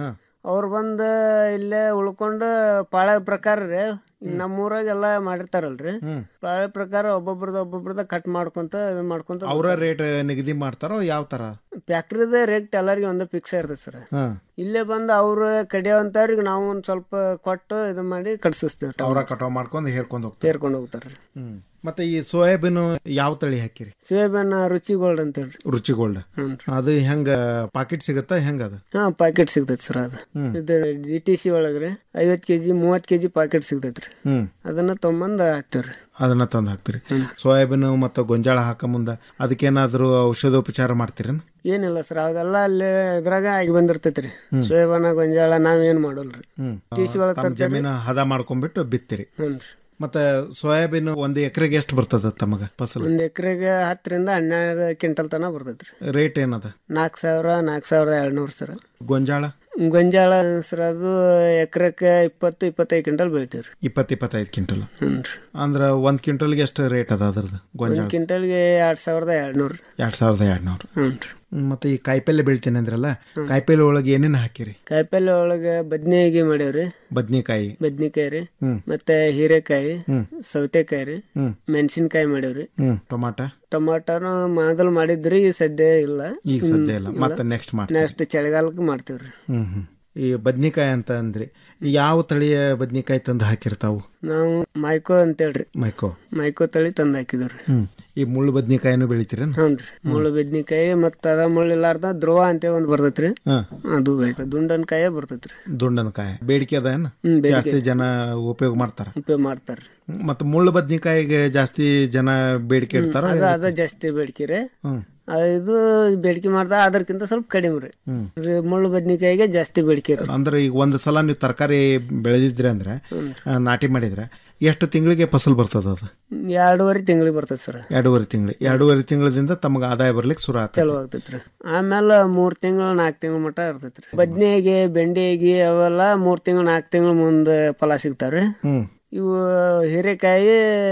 ಅವ್ರು ಬಂದು ಇಲ್ಲೇ ಉಳ್ಕೊಂಡು ಪಾಳೆ ಪ್ರಕಾರ ರೀ ನಮ್ಮೂರಾಗ ಎಲ್ಲ ಮಾಡಿರ್ತಾರಲ್ರಿ ಪಾಳೆ ಪ್ರಕಾರ ಒಬ್ಬೊಬ್ರದ್ದು ಒಬ್ಬೊಬ್ರದ ಕಟ್ ಮಾಡ್ಕೊಂತ ಇದನ್ ಮಾಡ್ಕೊಂತ ಅವರ ರೇಟ್ ನಿಗದಿ ಮಾಡ್ತಾರೋ ಯಾವ ತರ ಫ್ಯಾಕ್ಟ್ರಿದ ರೇಟ್ ಎಲ್ಲರಿಗೂ ಒಂದು ಫಿಕ್ಸ್ ಇರ್ತದೆ ಸರ್ ಹಾ ಇಲ್ಲೇ ಬಂದು ಅವ್ರು ಕಡಿಯೋಂಥವ್ರಿಗೆ ನಾವು ಒಂದು ಸ್ವಲ್ಪ ಕೊಟ್ಟು ಇದು ಮಾಡಿ ಕಟ್ಸಿಸ್ತೀವಿ ಅವ್ರ ಕಟಾವ್ ಮಾಡ್ಕೊಂಡು ಹೇರ್ಕೊಂಡು ಹೋಗ್ತಾರೆ ಹೇರ್ಕೊಂಡು ಹೋಗ್ತಾರೆ ಹ್ಮ್ ಮತ್ತೆ ಈ ಸೋಯಾಬೀನ್ ಯಾವ ತಳಿ ಹಾಕಿರಿ ಸೋಯಾಬೀನ್ ರುಚಿ ಗೋಲ್ಡ್ ಅಂತ ಹೇಳ್ರಿ ರುಚಿ ಗೋಲ್ಡ್ ಅದು ಹೆಂಗ ಪಾಕೆಟ್ ಸಿಗತ್ತಾ ಹೆಂಗ ಅದು ಹಾ ಪಾಕೆಟ್ ಸಿಗ್ತೈತಿ ಸರ್ ಅದು ಇದು ಜಿ ಟಿ ಸಿ ಒಳಗ್ರಿ ಐವತ್ತು ಕೆಜಿ ಮೂವತ್ತು ಕೆಜಿ ಪಾಕೆಟ್ ಸಿಗ್ತೈತ್ರಿ ಹ್ಮ್ ಅದನ್ನ ತೊಗೊಂಬಂದ್ ಹಾಕ್ತಿವ್ರಿ ಅದನ್ನ ತಂದು ಹಾಕ್ತಿರಿ ಸೋಯಾಬೀನ್ ಮತ್ತು ಗೊಂಜಾಳ ಹಾಕ ಮುಂದ ಅದಕ್ಕೇನಾದ್ರೂ ಔಷಧೋಪಚಾರ ಮಾಡ್ತೀರೇನು ಏನಿಲ್ಲ ಸರ್ ಅದೆಲ್ಲ ಅಲ್ಲಿ ಇದ್ರಾಗ ಆಗಿ ಬಂದಿರ್ತೈತ್ರಿ ಸೋಯಾಬೀನ ಗೊಂಜಾಳ ನಾವೇನ್ ಮಾಡಲ್ರಿ ಹ್ಮ್ ಟಿ ಸಿ ಒಳಗ್ ತಮ್ಮ ತರ್ತೇವ್ರಿ. ಜಮೀನು ಹದ ಮಾಡ್ಕೊಂಡ್ಬಿಟ್ಟು ಬಿತ್ತಿರಿ ಹ್ಞೂನ್ರಿ ಮತ್ತೆ ಸೋಯಾಬೀನ್ ಒಂದು ಎಕರೆಗೆ ಎಷ್ಟು ಬರ್ತದ ತಮಗ ಫಸಲು ಒಂದ್ ಎಕರೆಗೆ ಹತ್ತರಿಂದ ಹನ್ನೆರಡು ಕ್ವಿಂಟಲ್ ತನಕ ಬರ್ತೈತ್ರಿ ರೇಟ್ ಏನದ ನಾಲ್ಕು ಸಾವಿರ ನಾಲ್ಕು ಸಾವಿರದ ಎರಡ್ನೂರು ಸರ್ ಗೊಂಜಾಳ ಗೊಂಜಾಳ ಸರ್ ಅದು ಎಕರೆಕ್ಕೆ ಇಪ್ಪತ್ತು ಇಪ್ಪತ್ತೈದು ಕ್ವಿಂಟಲ್ ಬೆಳಿತೀವ್ರಿ ಇಪ್ಪತ್ತು ಇಪ್ಪತ್ತೈದು ಕ್ವಿಂಟಲ್ ಹ್ಞೂನ್ರಿ ಅಂದ್ರ ಒಂದ್ ಕ್ವಿಂಟಲ್ಗೆ ಎಷ್ಟು ರೇಟ್ ಅದ ಅದ್ರದ್ದು ಒಂದ್ ಗೊಂಜಾಳ ಕ್ವಿಂಟಲ್ಗೆ ಎರಡ್ ಸಾವಿರದ ಎರಡ್ನೂರು ಎರಡ್ ಸಾವಿರದ ಎರಡ್ನೂರು ಹ್ಞೂನ್ರಿ ಮತ್ತೆ ಈ ಕಾಯಿಪಲ್ಲೆ ಬೆಳಿತೀನಿ ಅಂದ್ರಲ್ಲ ಕಾಯಿಪಲ್ಲೆ ಒಳಗೆ ಏನೇನು ಹಾಕಿರಿ ಕಾಯಿಪಲ್ಲೆ ಒಳಗೆ ಬದ್ನಿಗೆ ಮಾಡೇವ್ರಿ ಬದ್ನಿಕಾಯಿ ಬದ್ನಿಕಾಯಿ ರೀ ಹ್ಮ್. ಮತ್ತೆ ಹೀರೆಕಾಯಿ ಹ್ಮ್. ಸೌತೆಕಾಯಿ ರೀ ಹ್ಮ್. ಮೆಣಸಿನ್ಕಾಯಿ ಮಾಡೇವ್ರಿ ಹ್ಮ್ ಟೊಮಾಟ ಟೊಮಾಟೋನು ಮೊದಲು ಮಾಡಿದ್ರಿ ಈಗ ಸದ್ಯ ಇಲ್ಲ ಈಗ ಸದ್ಯ ಇಲ್ಲ ಮತ್ತೆ ನೆಕ್ಸ್ಟ್ ಮಾಡ್ತೀವಿ ನೆಕ್ಸ್ಟ್ ಚಳಿಗಾಲಕ್ಕೆ ಮಾಡ್ತೀವ್ರಿ ಹ್ಮ್ ಹ್ಮ್ ಈ ಬದ್ನಿಕಾಯಿ ಅಂತ ಅಂದ್ರಿ ಯಾವ ತಳಿಯ ಬದ್ನಿಕಾಯಿ ತಂದು ಹಾಕಿರ್ತಾವು ನಾವು ಮೈಕೋ ಅಂತೇಳ್ರಿ ಮೈಕೋ ಮೈಕೋ ತಳಿ ತಂದು ಹಾಕಿದ್ರಿ ಹ್ಮ್ ಈ ಮುಳ್ಳು ಬದ್ನಿಕಾಯಿನೂ ಬೆಳಿತೀರೇನು ಹ್ಞೂನ್ರಿ ಮುಳ್ಳು ಬದ್ನಿಕಾಯಿ ಮತ್ತ ಅದ ಮುಳ್ಳಿಲ್ಲಾರ್ದ ಧ್ರುವ ಅಂತ ಒಂದ್ ಬರ್ತೈತ್ರಿ ಹಾ ಅದು ಬೆಳಿತಾರೆ ದುಂಡನ್ಕಾಯ ಬರ್ತೈತ್ರಿ ದುಂಡನಕಾಯಿ ಬೇಡಿಕೆ ಅದ ಏನು ಹ್ಮ್, ಬೇಡಿಕೆ. ಜಾಸ್ತಿ ಜನ ಉಪಯೋಗ ಮಾಡ್ತಾರ ಉಪಯೋಗ ಮಾಡ್ತಾರ್ರಿ ಮತ್ತೆ ಮುಳ್ಳು ಬದ್ನಿಕಾಯಿಗೆ ಜಾಸ್ತಿ ಜನ ಬೇಡಿಕೆ ಇಡ್ತಾರ ಅದ ಅದ ಜಾಸ್ತಿ ಬೇಡಿಕೆ ರೀ ಹ್ಮ್ ಅದ್ ಇದು ಬೇಡಿಕೆ ಮಾಡ್ದ ಅದಕ್ಕಿಂತ ಸ್ವಲ್ಪ ಕಡಿಮೆ ರೀ ಹ್ಮ್ ರೀ ಮುಳ್ಳು ಬದ್ನಿಕಾಯಿಗೆ ಜಾಸ್ತಿ ಬೇಡಿಕೆ ರೀ ಅಂದ್ರೆ ಈಗ ಒಂದು ಸಲ ನೀವು ತರಕಾರಿ ಬೆಳೆದಿದ್ರಿ ಅಂದ್ರೆ ಆ, ನಾಟಿ ಮಾಡಿದ್ರೆ ಎಷ್ಟು ತಿಂಗಳಿಗೆ ಫಸಲ್ ಬರ್ತದ ಅದು ಎರಡೂವರೆ ತಿಂಗಳಿಗೆ ಬರ್ತೈತೆ ಸರ್ ಎರಡೂವರೆ ತಿಂಗಳು ಎರಡೂವರೆ ತಿಂಗಳದಿಂದ ತಮಗೆ ಆದಾಯ ಬರ್ಲಿಕ್ಕೆ ಶುರು ಆಗ್ತದೆ ಚಲೋ ಆಗ್ತೈತ್ರಿ ಆಮೇಲೆ ಮೂರ್ ತಿಂಗಳು ನಾಲ್ಕು ತಿಂಗಳ ಮಟ ಇರ್ತೈತ್ರಿ ಬದ್ನೆಗೆ ಬೆಂಡೆಗೆ ಅವೆಲ್ಲ ಮೂರ್ ತಿಂಗಳು ನಾಲ್ಕು ತಿಂಗಳ ಮುಂದೆ ಫಲ ಸಿಗ್ತಾವ್ರಿ ಹ್ಮ್ ಇವು ಹೀರೆಕಾಯಿ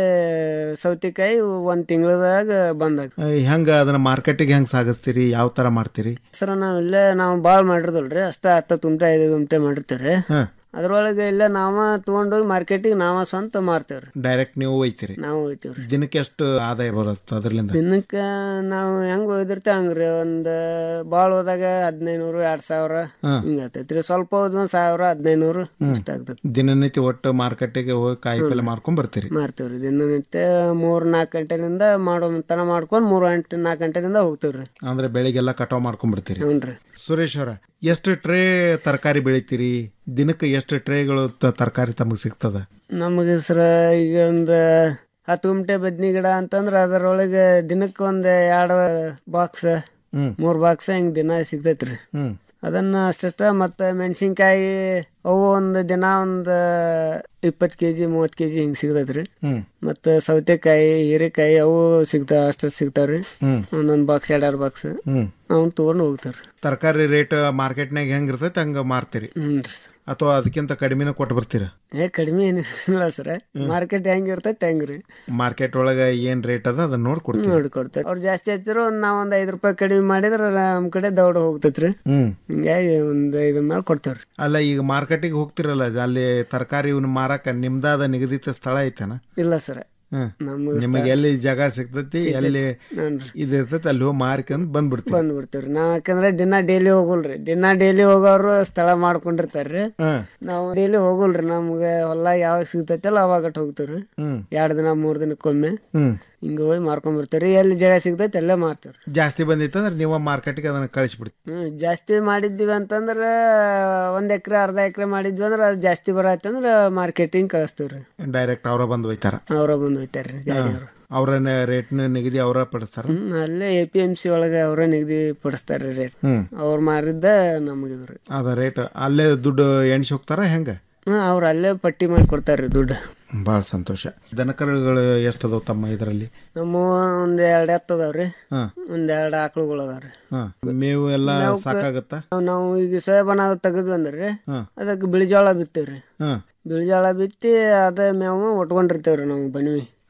ಸೌತೆಕಾಯಿ ಒಂದ್ ತಿಂಗಳದಾಗ ಬಂದಾಗ ಆ, ಹೆಂಗ ಅದನ್ನ ಮಾರ್ಕೆಟಿಗೆ ಹೆಂಗ್ ಸಾಗಿಸ್ತೀರಿ ಯಾವ ತರ ಮಾಡ್ತೀರಿ ಸರ್ ನಾವು ಇಲ್ಲೇ ನಾವು ಭಾಳ ಮಾಡಿರ್ದಲ್ರಿ ಅಷ್ಟ ಹತ್ತು ತುಮಟೆ ಐದು ತುಮಟೆ ಮಾಡಿರ್ತೀವ್ರಿ ಹಾ ಅದ್ರೊಳಗೆ ಇಲ್ಲ ನಾವ ತಗೊಂಡೋಗಿ ಮಾರ್ಕೆಟಿಗೆ ನಾವ ಸ್ವಂತ ಮಾರ್ತೇವ್ರಿ ಡೈರೆಕ್ಟ್ ನೀವು ಒಯ್ತೀರಿ ನಾವು ಹೋಯ್ತೀವ್ರಿ ದಿನಕ್ಕೆ ಎಷ್ಟು ಆದಾಯ ಬರುತ್ತೆ ಅದರಿಂದ ದಿನಕ್ಕೆ ನಾವು ಹೆಂಗ್ ಒಯ್ದಿರ್ತೇವೆ ಹಂಗ್ರಿ ಒಂದ್ ಭಾಳ ಹೋದಾಗ ಹದಿನೈನೂರು ಎರಡ್ ಸಾವಿರ ಹಾ. ಹಿಂಗ ಆಗ್ತೈತ್ರಿ ಸ್ವಲ್ಪ ಹೋದ್ಮೇಲೆ ಸಾವಿರ ಹದಿನೈನೂರು ಇಷ್ಟ ಆಗ್ತೈತಿ ದಿನನಿತ್ಯ ಒಟ್ಟು ಮಾರ್ಕೆಟಿಗೆ ಹೋಗಿ ಕಾಯಿ ಪಲ್ಲೆ ಮಾರ್ಕೊಂಡ್ ಬರ್ತೀರಿ ಮಾರ್ತೀವ್ರಿ ದಿನನಿತ್ಯ ಮೂರ್ ನಾಲ್ಕು ಗಂಟೆಲಿಂದ ಮಾಡೋ ತನ ಮಾಡ್ಕೊಂಡ್ ಮೂರ್ ಗಂಟೆ ನಾಲ್ಕು ಗಂಟೆಲಿಂದ ಹೋಗ್ತೀವ್ರಿ ಅಂದ್ರೆ ಬೆಳಿಗ್ಗೆಲ್ಲ ಕಟಾವ್ ಮಾಡ್ಕೊಂಡ್ ಬರ್ತೀರಿ ಹ್ಞೂನ್ರಿ ಸುರೇಶ್ ಅವರ ಎಷ್ಟು ಟ್ರೇ ತರಕಾರಿ ಬೆಳಿತೀರಿ ದಿನಕ್ಕೆ ಎಷ್ಟು ಟ್ರೇಗಳು ತರಕಾರಿ ತಮಗೆ ಸಿಗ್ತದ ನಮಗೆ ಸರ ಈಗ ಒಂದು ಹತ್ತು ಗುಂಟೆ ಬದ್ನಿ ಗಿಡ ಅಂತಂದ್ರೆ ಅದರೊಳಗೆ ದಿನಕ್ಕೆ ಒಂದು ಎರಡು ಬಾಕ್ಸ್ ಹ್ಮ್. ಮೂರು ಬಾಕ್ಸ್ ಹಿಂಗೆ ದಿನ ಸಿಗ್ತೈತ್ರಿ ಹ್ಮ್ ಅದನ್ನ ಅಷ್ಟಷ್ಟ ಮತ್ತು ಮೆಣಸಿನ್ಕಾಯಿ ಅವು ಒಂದು ದಿನ ಒಂದು ಇಪ್ಪತ್ತು ಕೆ ಜಿ ಮೂವತ್ತು ಕೆ ಜಿ ಹಿಂಗೆ ಸಿಗ್ತೈತ್ರಿ ಹ್ಮ್ ಮತ್ತು ಸೌತೆಕಾಯಿ ಹೀರೆಕಾಯಿ ಅವು ಸಿಗ್ತಾವ ಅಷ್ಟು ಸಿಗ್ತಾವ್ರಿ ಹ್ಮ್ ಒಂದೊಂದು ಬಾಕ್ಸ್ ಎರಡೆರಡು ಬಾಕ್ಸ್ ಹ್ಮ್ ಅವ್ನು ತೊಗೊಂಡು ಹೋಗ್ತಾರ್ರಿ ತರಕಾರಿ ರೇಟ್ ಮಾರ್ಕೆಟ್ನಾಗ ಹೆಂಗ್ ಇರ್ತೈತೆ ಹಂಗ ಮಾರ್ತೀರಿ ಹ್ಞೂ ರೀ ಅಥವಾ ಅದಕ್ಕಿಂತ ಕಡಿಮೆನ ಕೊಟ್ಟು ಬರ್ತೀರ ಏ ಕಡಿಮೆ ಏನಿಲ್ಲ ಸರ್ ಮಾರ್ಕೆಟ್ ಹೆಂಗೆ ಇರ್ತೈತೆ ಹೆಂಗೆ ರೀ ಮಾರ್ಕೆಟ್ ಒಳಗ ಏನ್ ರೇಟ್ ಅದ ಅದನ್ನ ನೋಡಿ ಕೊಡ್ತೀರಿ ನೋಡ್ಕೊಡ್ತಾರೆ ಅವ್ರು ಜಾಸ್ತಿ ಹಚ್ಚಿರೋ ನಾವ್ ಒಂದ್ ಐದ್ ರೂಪಾಯಿ ಕಡಿಮೆ ಮಾಡಿದ್ರ ನಮ್ ಕಡೆ ದೌಡ ಹೋಗ್ತೈತ್ರಿ ಹ್ಮ್ ಹಿಂಗಾಗಿ ಒಂದ್ ಐದ್ ಮೇಲೆ ಕೊಡ್ತೇವ್ರಿ ಅಲ್ಲ ಈಗ ಮಾರ್ಕೆಟಿಗೆ ಹೋಗ್ತಿರಲ್ಲ ಅಲ್ಲಿ ತರಕಾರಿ ಇವ್ನ ಮಾರಕ ನಿಮ್ದಾದ ನಿಗದಿತ ಸ್ಥಳ ಐತನ ಇಲ್ಲ ಸರ್ ಹ್ಮ್. ನಮ್ಗೆ ನಿಮಗೆ ಎಲ್ಲಿ ಜಾಗ ಸಿಗ್ತೈತಿ ಸಿಗ್ತೈತಿ. ಎಲ್ಲಿ ಹ್ಞೂನ್ರಿ. ಇದು ಇರ್ತೈತಿ ಅಲ್ಲಿ ಹೋಗಿ ಮಾರ್ಕೊಂಡ್ ಬಂದ್ಬಿಡ್ತೀವಿ ಬಂದ್ಬಿಡ್ತೇವ್ರಿ ನಾವ್ ಯಾಕಂದ್ರೆ ದಿನ ಡೈಲಿ ಹೋಗಲ್ರಿ ದಿನ ಡೈಲಿ ಹೋಗೋರು ಸ್ಥಳ ಮಾಡ್ಕೊಂಡಿರ್ತಾರ್ರಿ ಹ್ಮ್ ನಾವು ಡೈಲಿ ಹೋಗಲ್ರಿ ನಮ್ಗೆ ಹೊಲ ಯಾವಾಗ ಸಿಗ್ತೈತಲ್ಲ ಅವಾಗ ಹೋಗ್ತೇವ್ರಿ ಹ್ಮ್ ಎರಡ್ ದಿನ ಮೂರ್ ದಿನಕ್ಕೊಮ್ಮೆ ಹ್ಮ್ ಹಿಂಗ ಹೋಗಿ ಮಾರ್ಕೊಂಡ್ ಬರ್ತೀವ್ರಿ ಎಲ್ಲಿ ಜಾಗ ಸಿಗ್ತೈತೆ ಅಲ್ಲೇ ಮಾರ್ತೇವ್ರಿ ಜಾಸ್ತಿ ಬಂದಿತ್ತಂದ್ರೆ ನೀವು ಮಾರ್ಕೆಟ್ಗೆ ಅದನ್ನ ಕಳಿಸ್ಬಿಡ್ತೀವಿ ಹ್ಮ್ ಜಾಸ್ತಿ ಮಾಡಿದ್ವಿ ಅಂತಂದ್ರ ಒಂದ್ ಎಕರೆ ಅರ್ಧ ಎಕರೆ ಮಾಡಿದ್ವಿ ಅಂದ್ರ ಅದು ಜಾಸ್ತಿ ಬರತ್ತಂದ್ರ ಮಾರ್ಕೆಟಿಂಗ್ ಕಳಿಸ್ತೀವ್ರಿ ಡೈರೆಕ್ಟ್ ಅವರ ಬಂದು ಒಯ್ತಾರ ಅವ್ರ ಬಂದು ಹೋಯ್ತಾರ್ರಿ ಗಾಡಿಯವ್ರು ಅವ್ರನ್ನ ರೇಟ್ನ ನಿಗದಿ ಅವರ ಪಡಿಸ್ತಾರ ಹ್ಮ್ ಅಲ್ಲೇ ಎ ಪಿ ಎಂ ಸಿ ಒಳಗೆ ಅವರೇ ನಿಗದಿ ಪಡಿಸ್ತಾರ್ರಿ ರೇಟ್ ಹ್ಮ್ ಅವ್ರು ಮಾರಿದ್ದ ನಮಗಿದ್ರಿ ಅದ ರೇಟ್ ಅಲ್ಲೇ ದುಡ್ಡು ಎಣ್ಸಿ ಹೋಗ್ತಾರ ಹೆಂಗ ಹ್ಮ್ ಅವ್ರು ಅಲ್ಲೇ ಪಟ್ಟಿ ಮಾಡಿ ಕೊಡ್ತಾರ್ರಿ ದುಡ್ಡು ಭಾಳ ಸಂತೋಷ ದನಕರುಗಳು ಎಷ್ಟದಾವ ತಮ್ಮ ಇದರಲ್ಲಿ ನಮ್ಮ ಒಂದ್ ಎರಡ್ ಎತ್ತು ಅದಾವ್ರಿ ಹಾ ಒಂದ್ ಎರಡ್ ಆಕಳುಗಳು ಅದಾವ್ರಿ ಹಾ ಮೇವು ಎಲ್ಲ ಮೇವ್ಕ- ಸಾಕಾಗತ್ತಾ ನಾವ್- ನಾವು ಈಗ ಸೋಯಾಬಾನ ತೆಗೆದ್ವಿ ಅಂದ್ರಿ ಹಾ ಅದಕ್ಕೆ ಬಿಳಿಜೋಳ ಬಿತ್ತೀವ್ರಿ ಹಾ ಬಿಳಿಜೋಳ ಬಿತ್ತಿ ಅದ ಮೇವು ಉಟ್ಕೊಂಡಿರ್ತೇವ್ರಿ ನಾವು ಬನ್ವಿ ಹ್ಮ್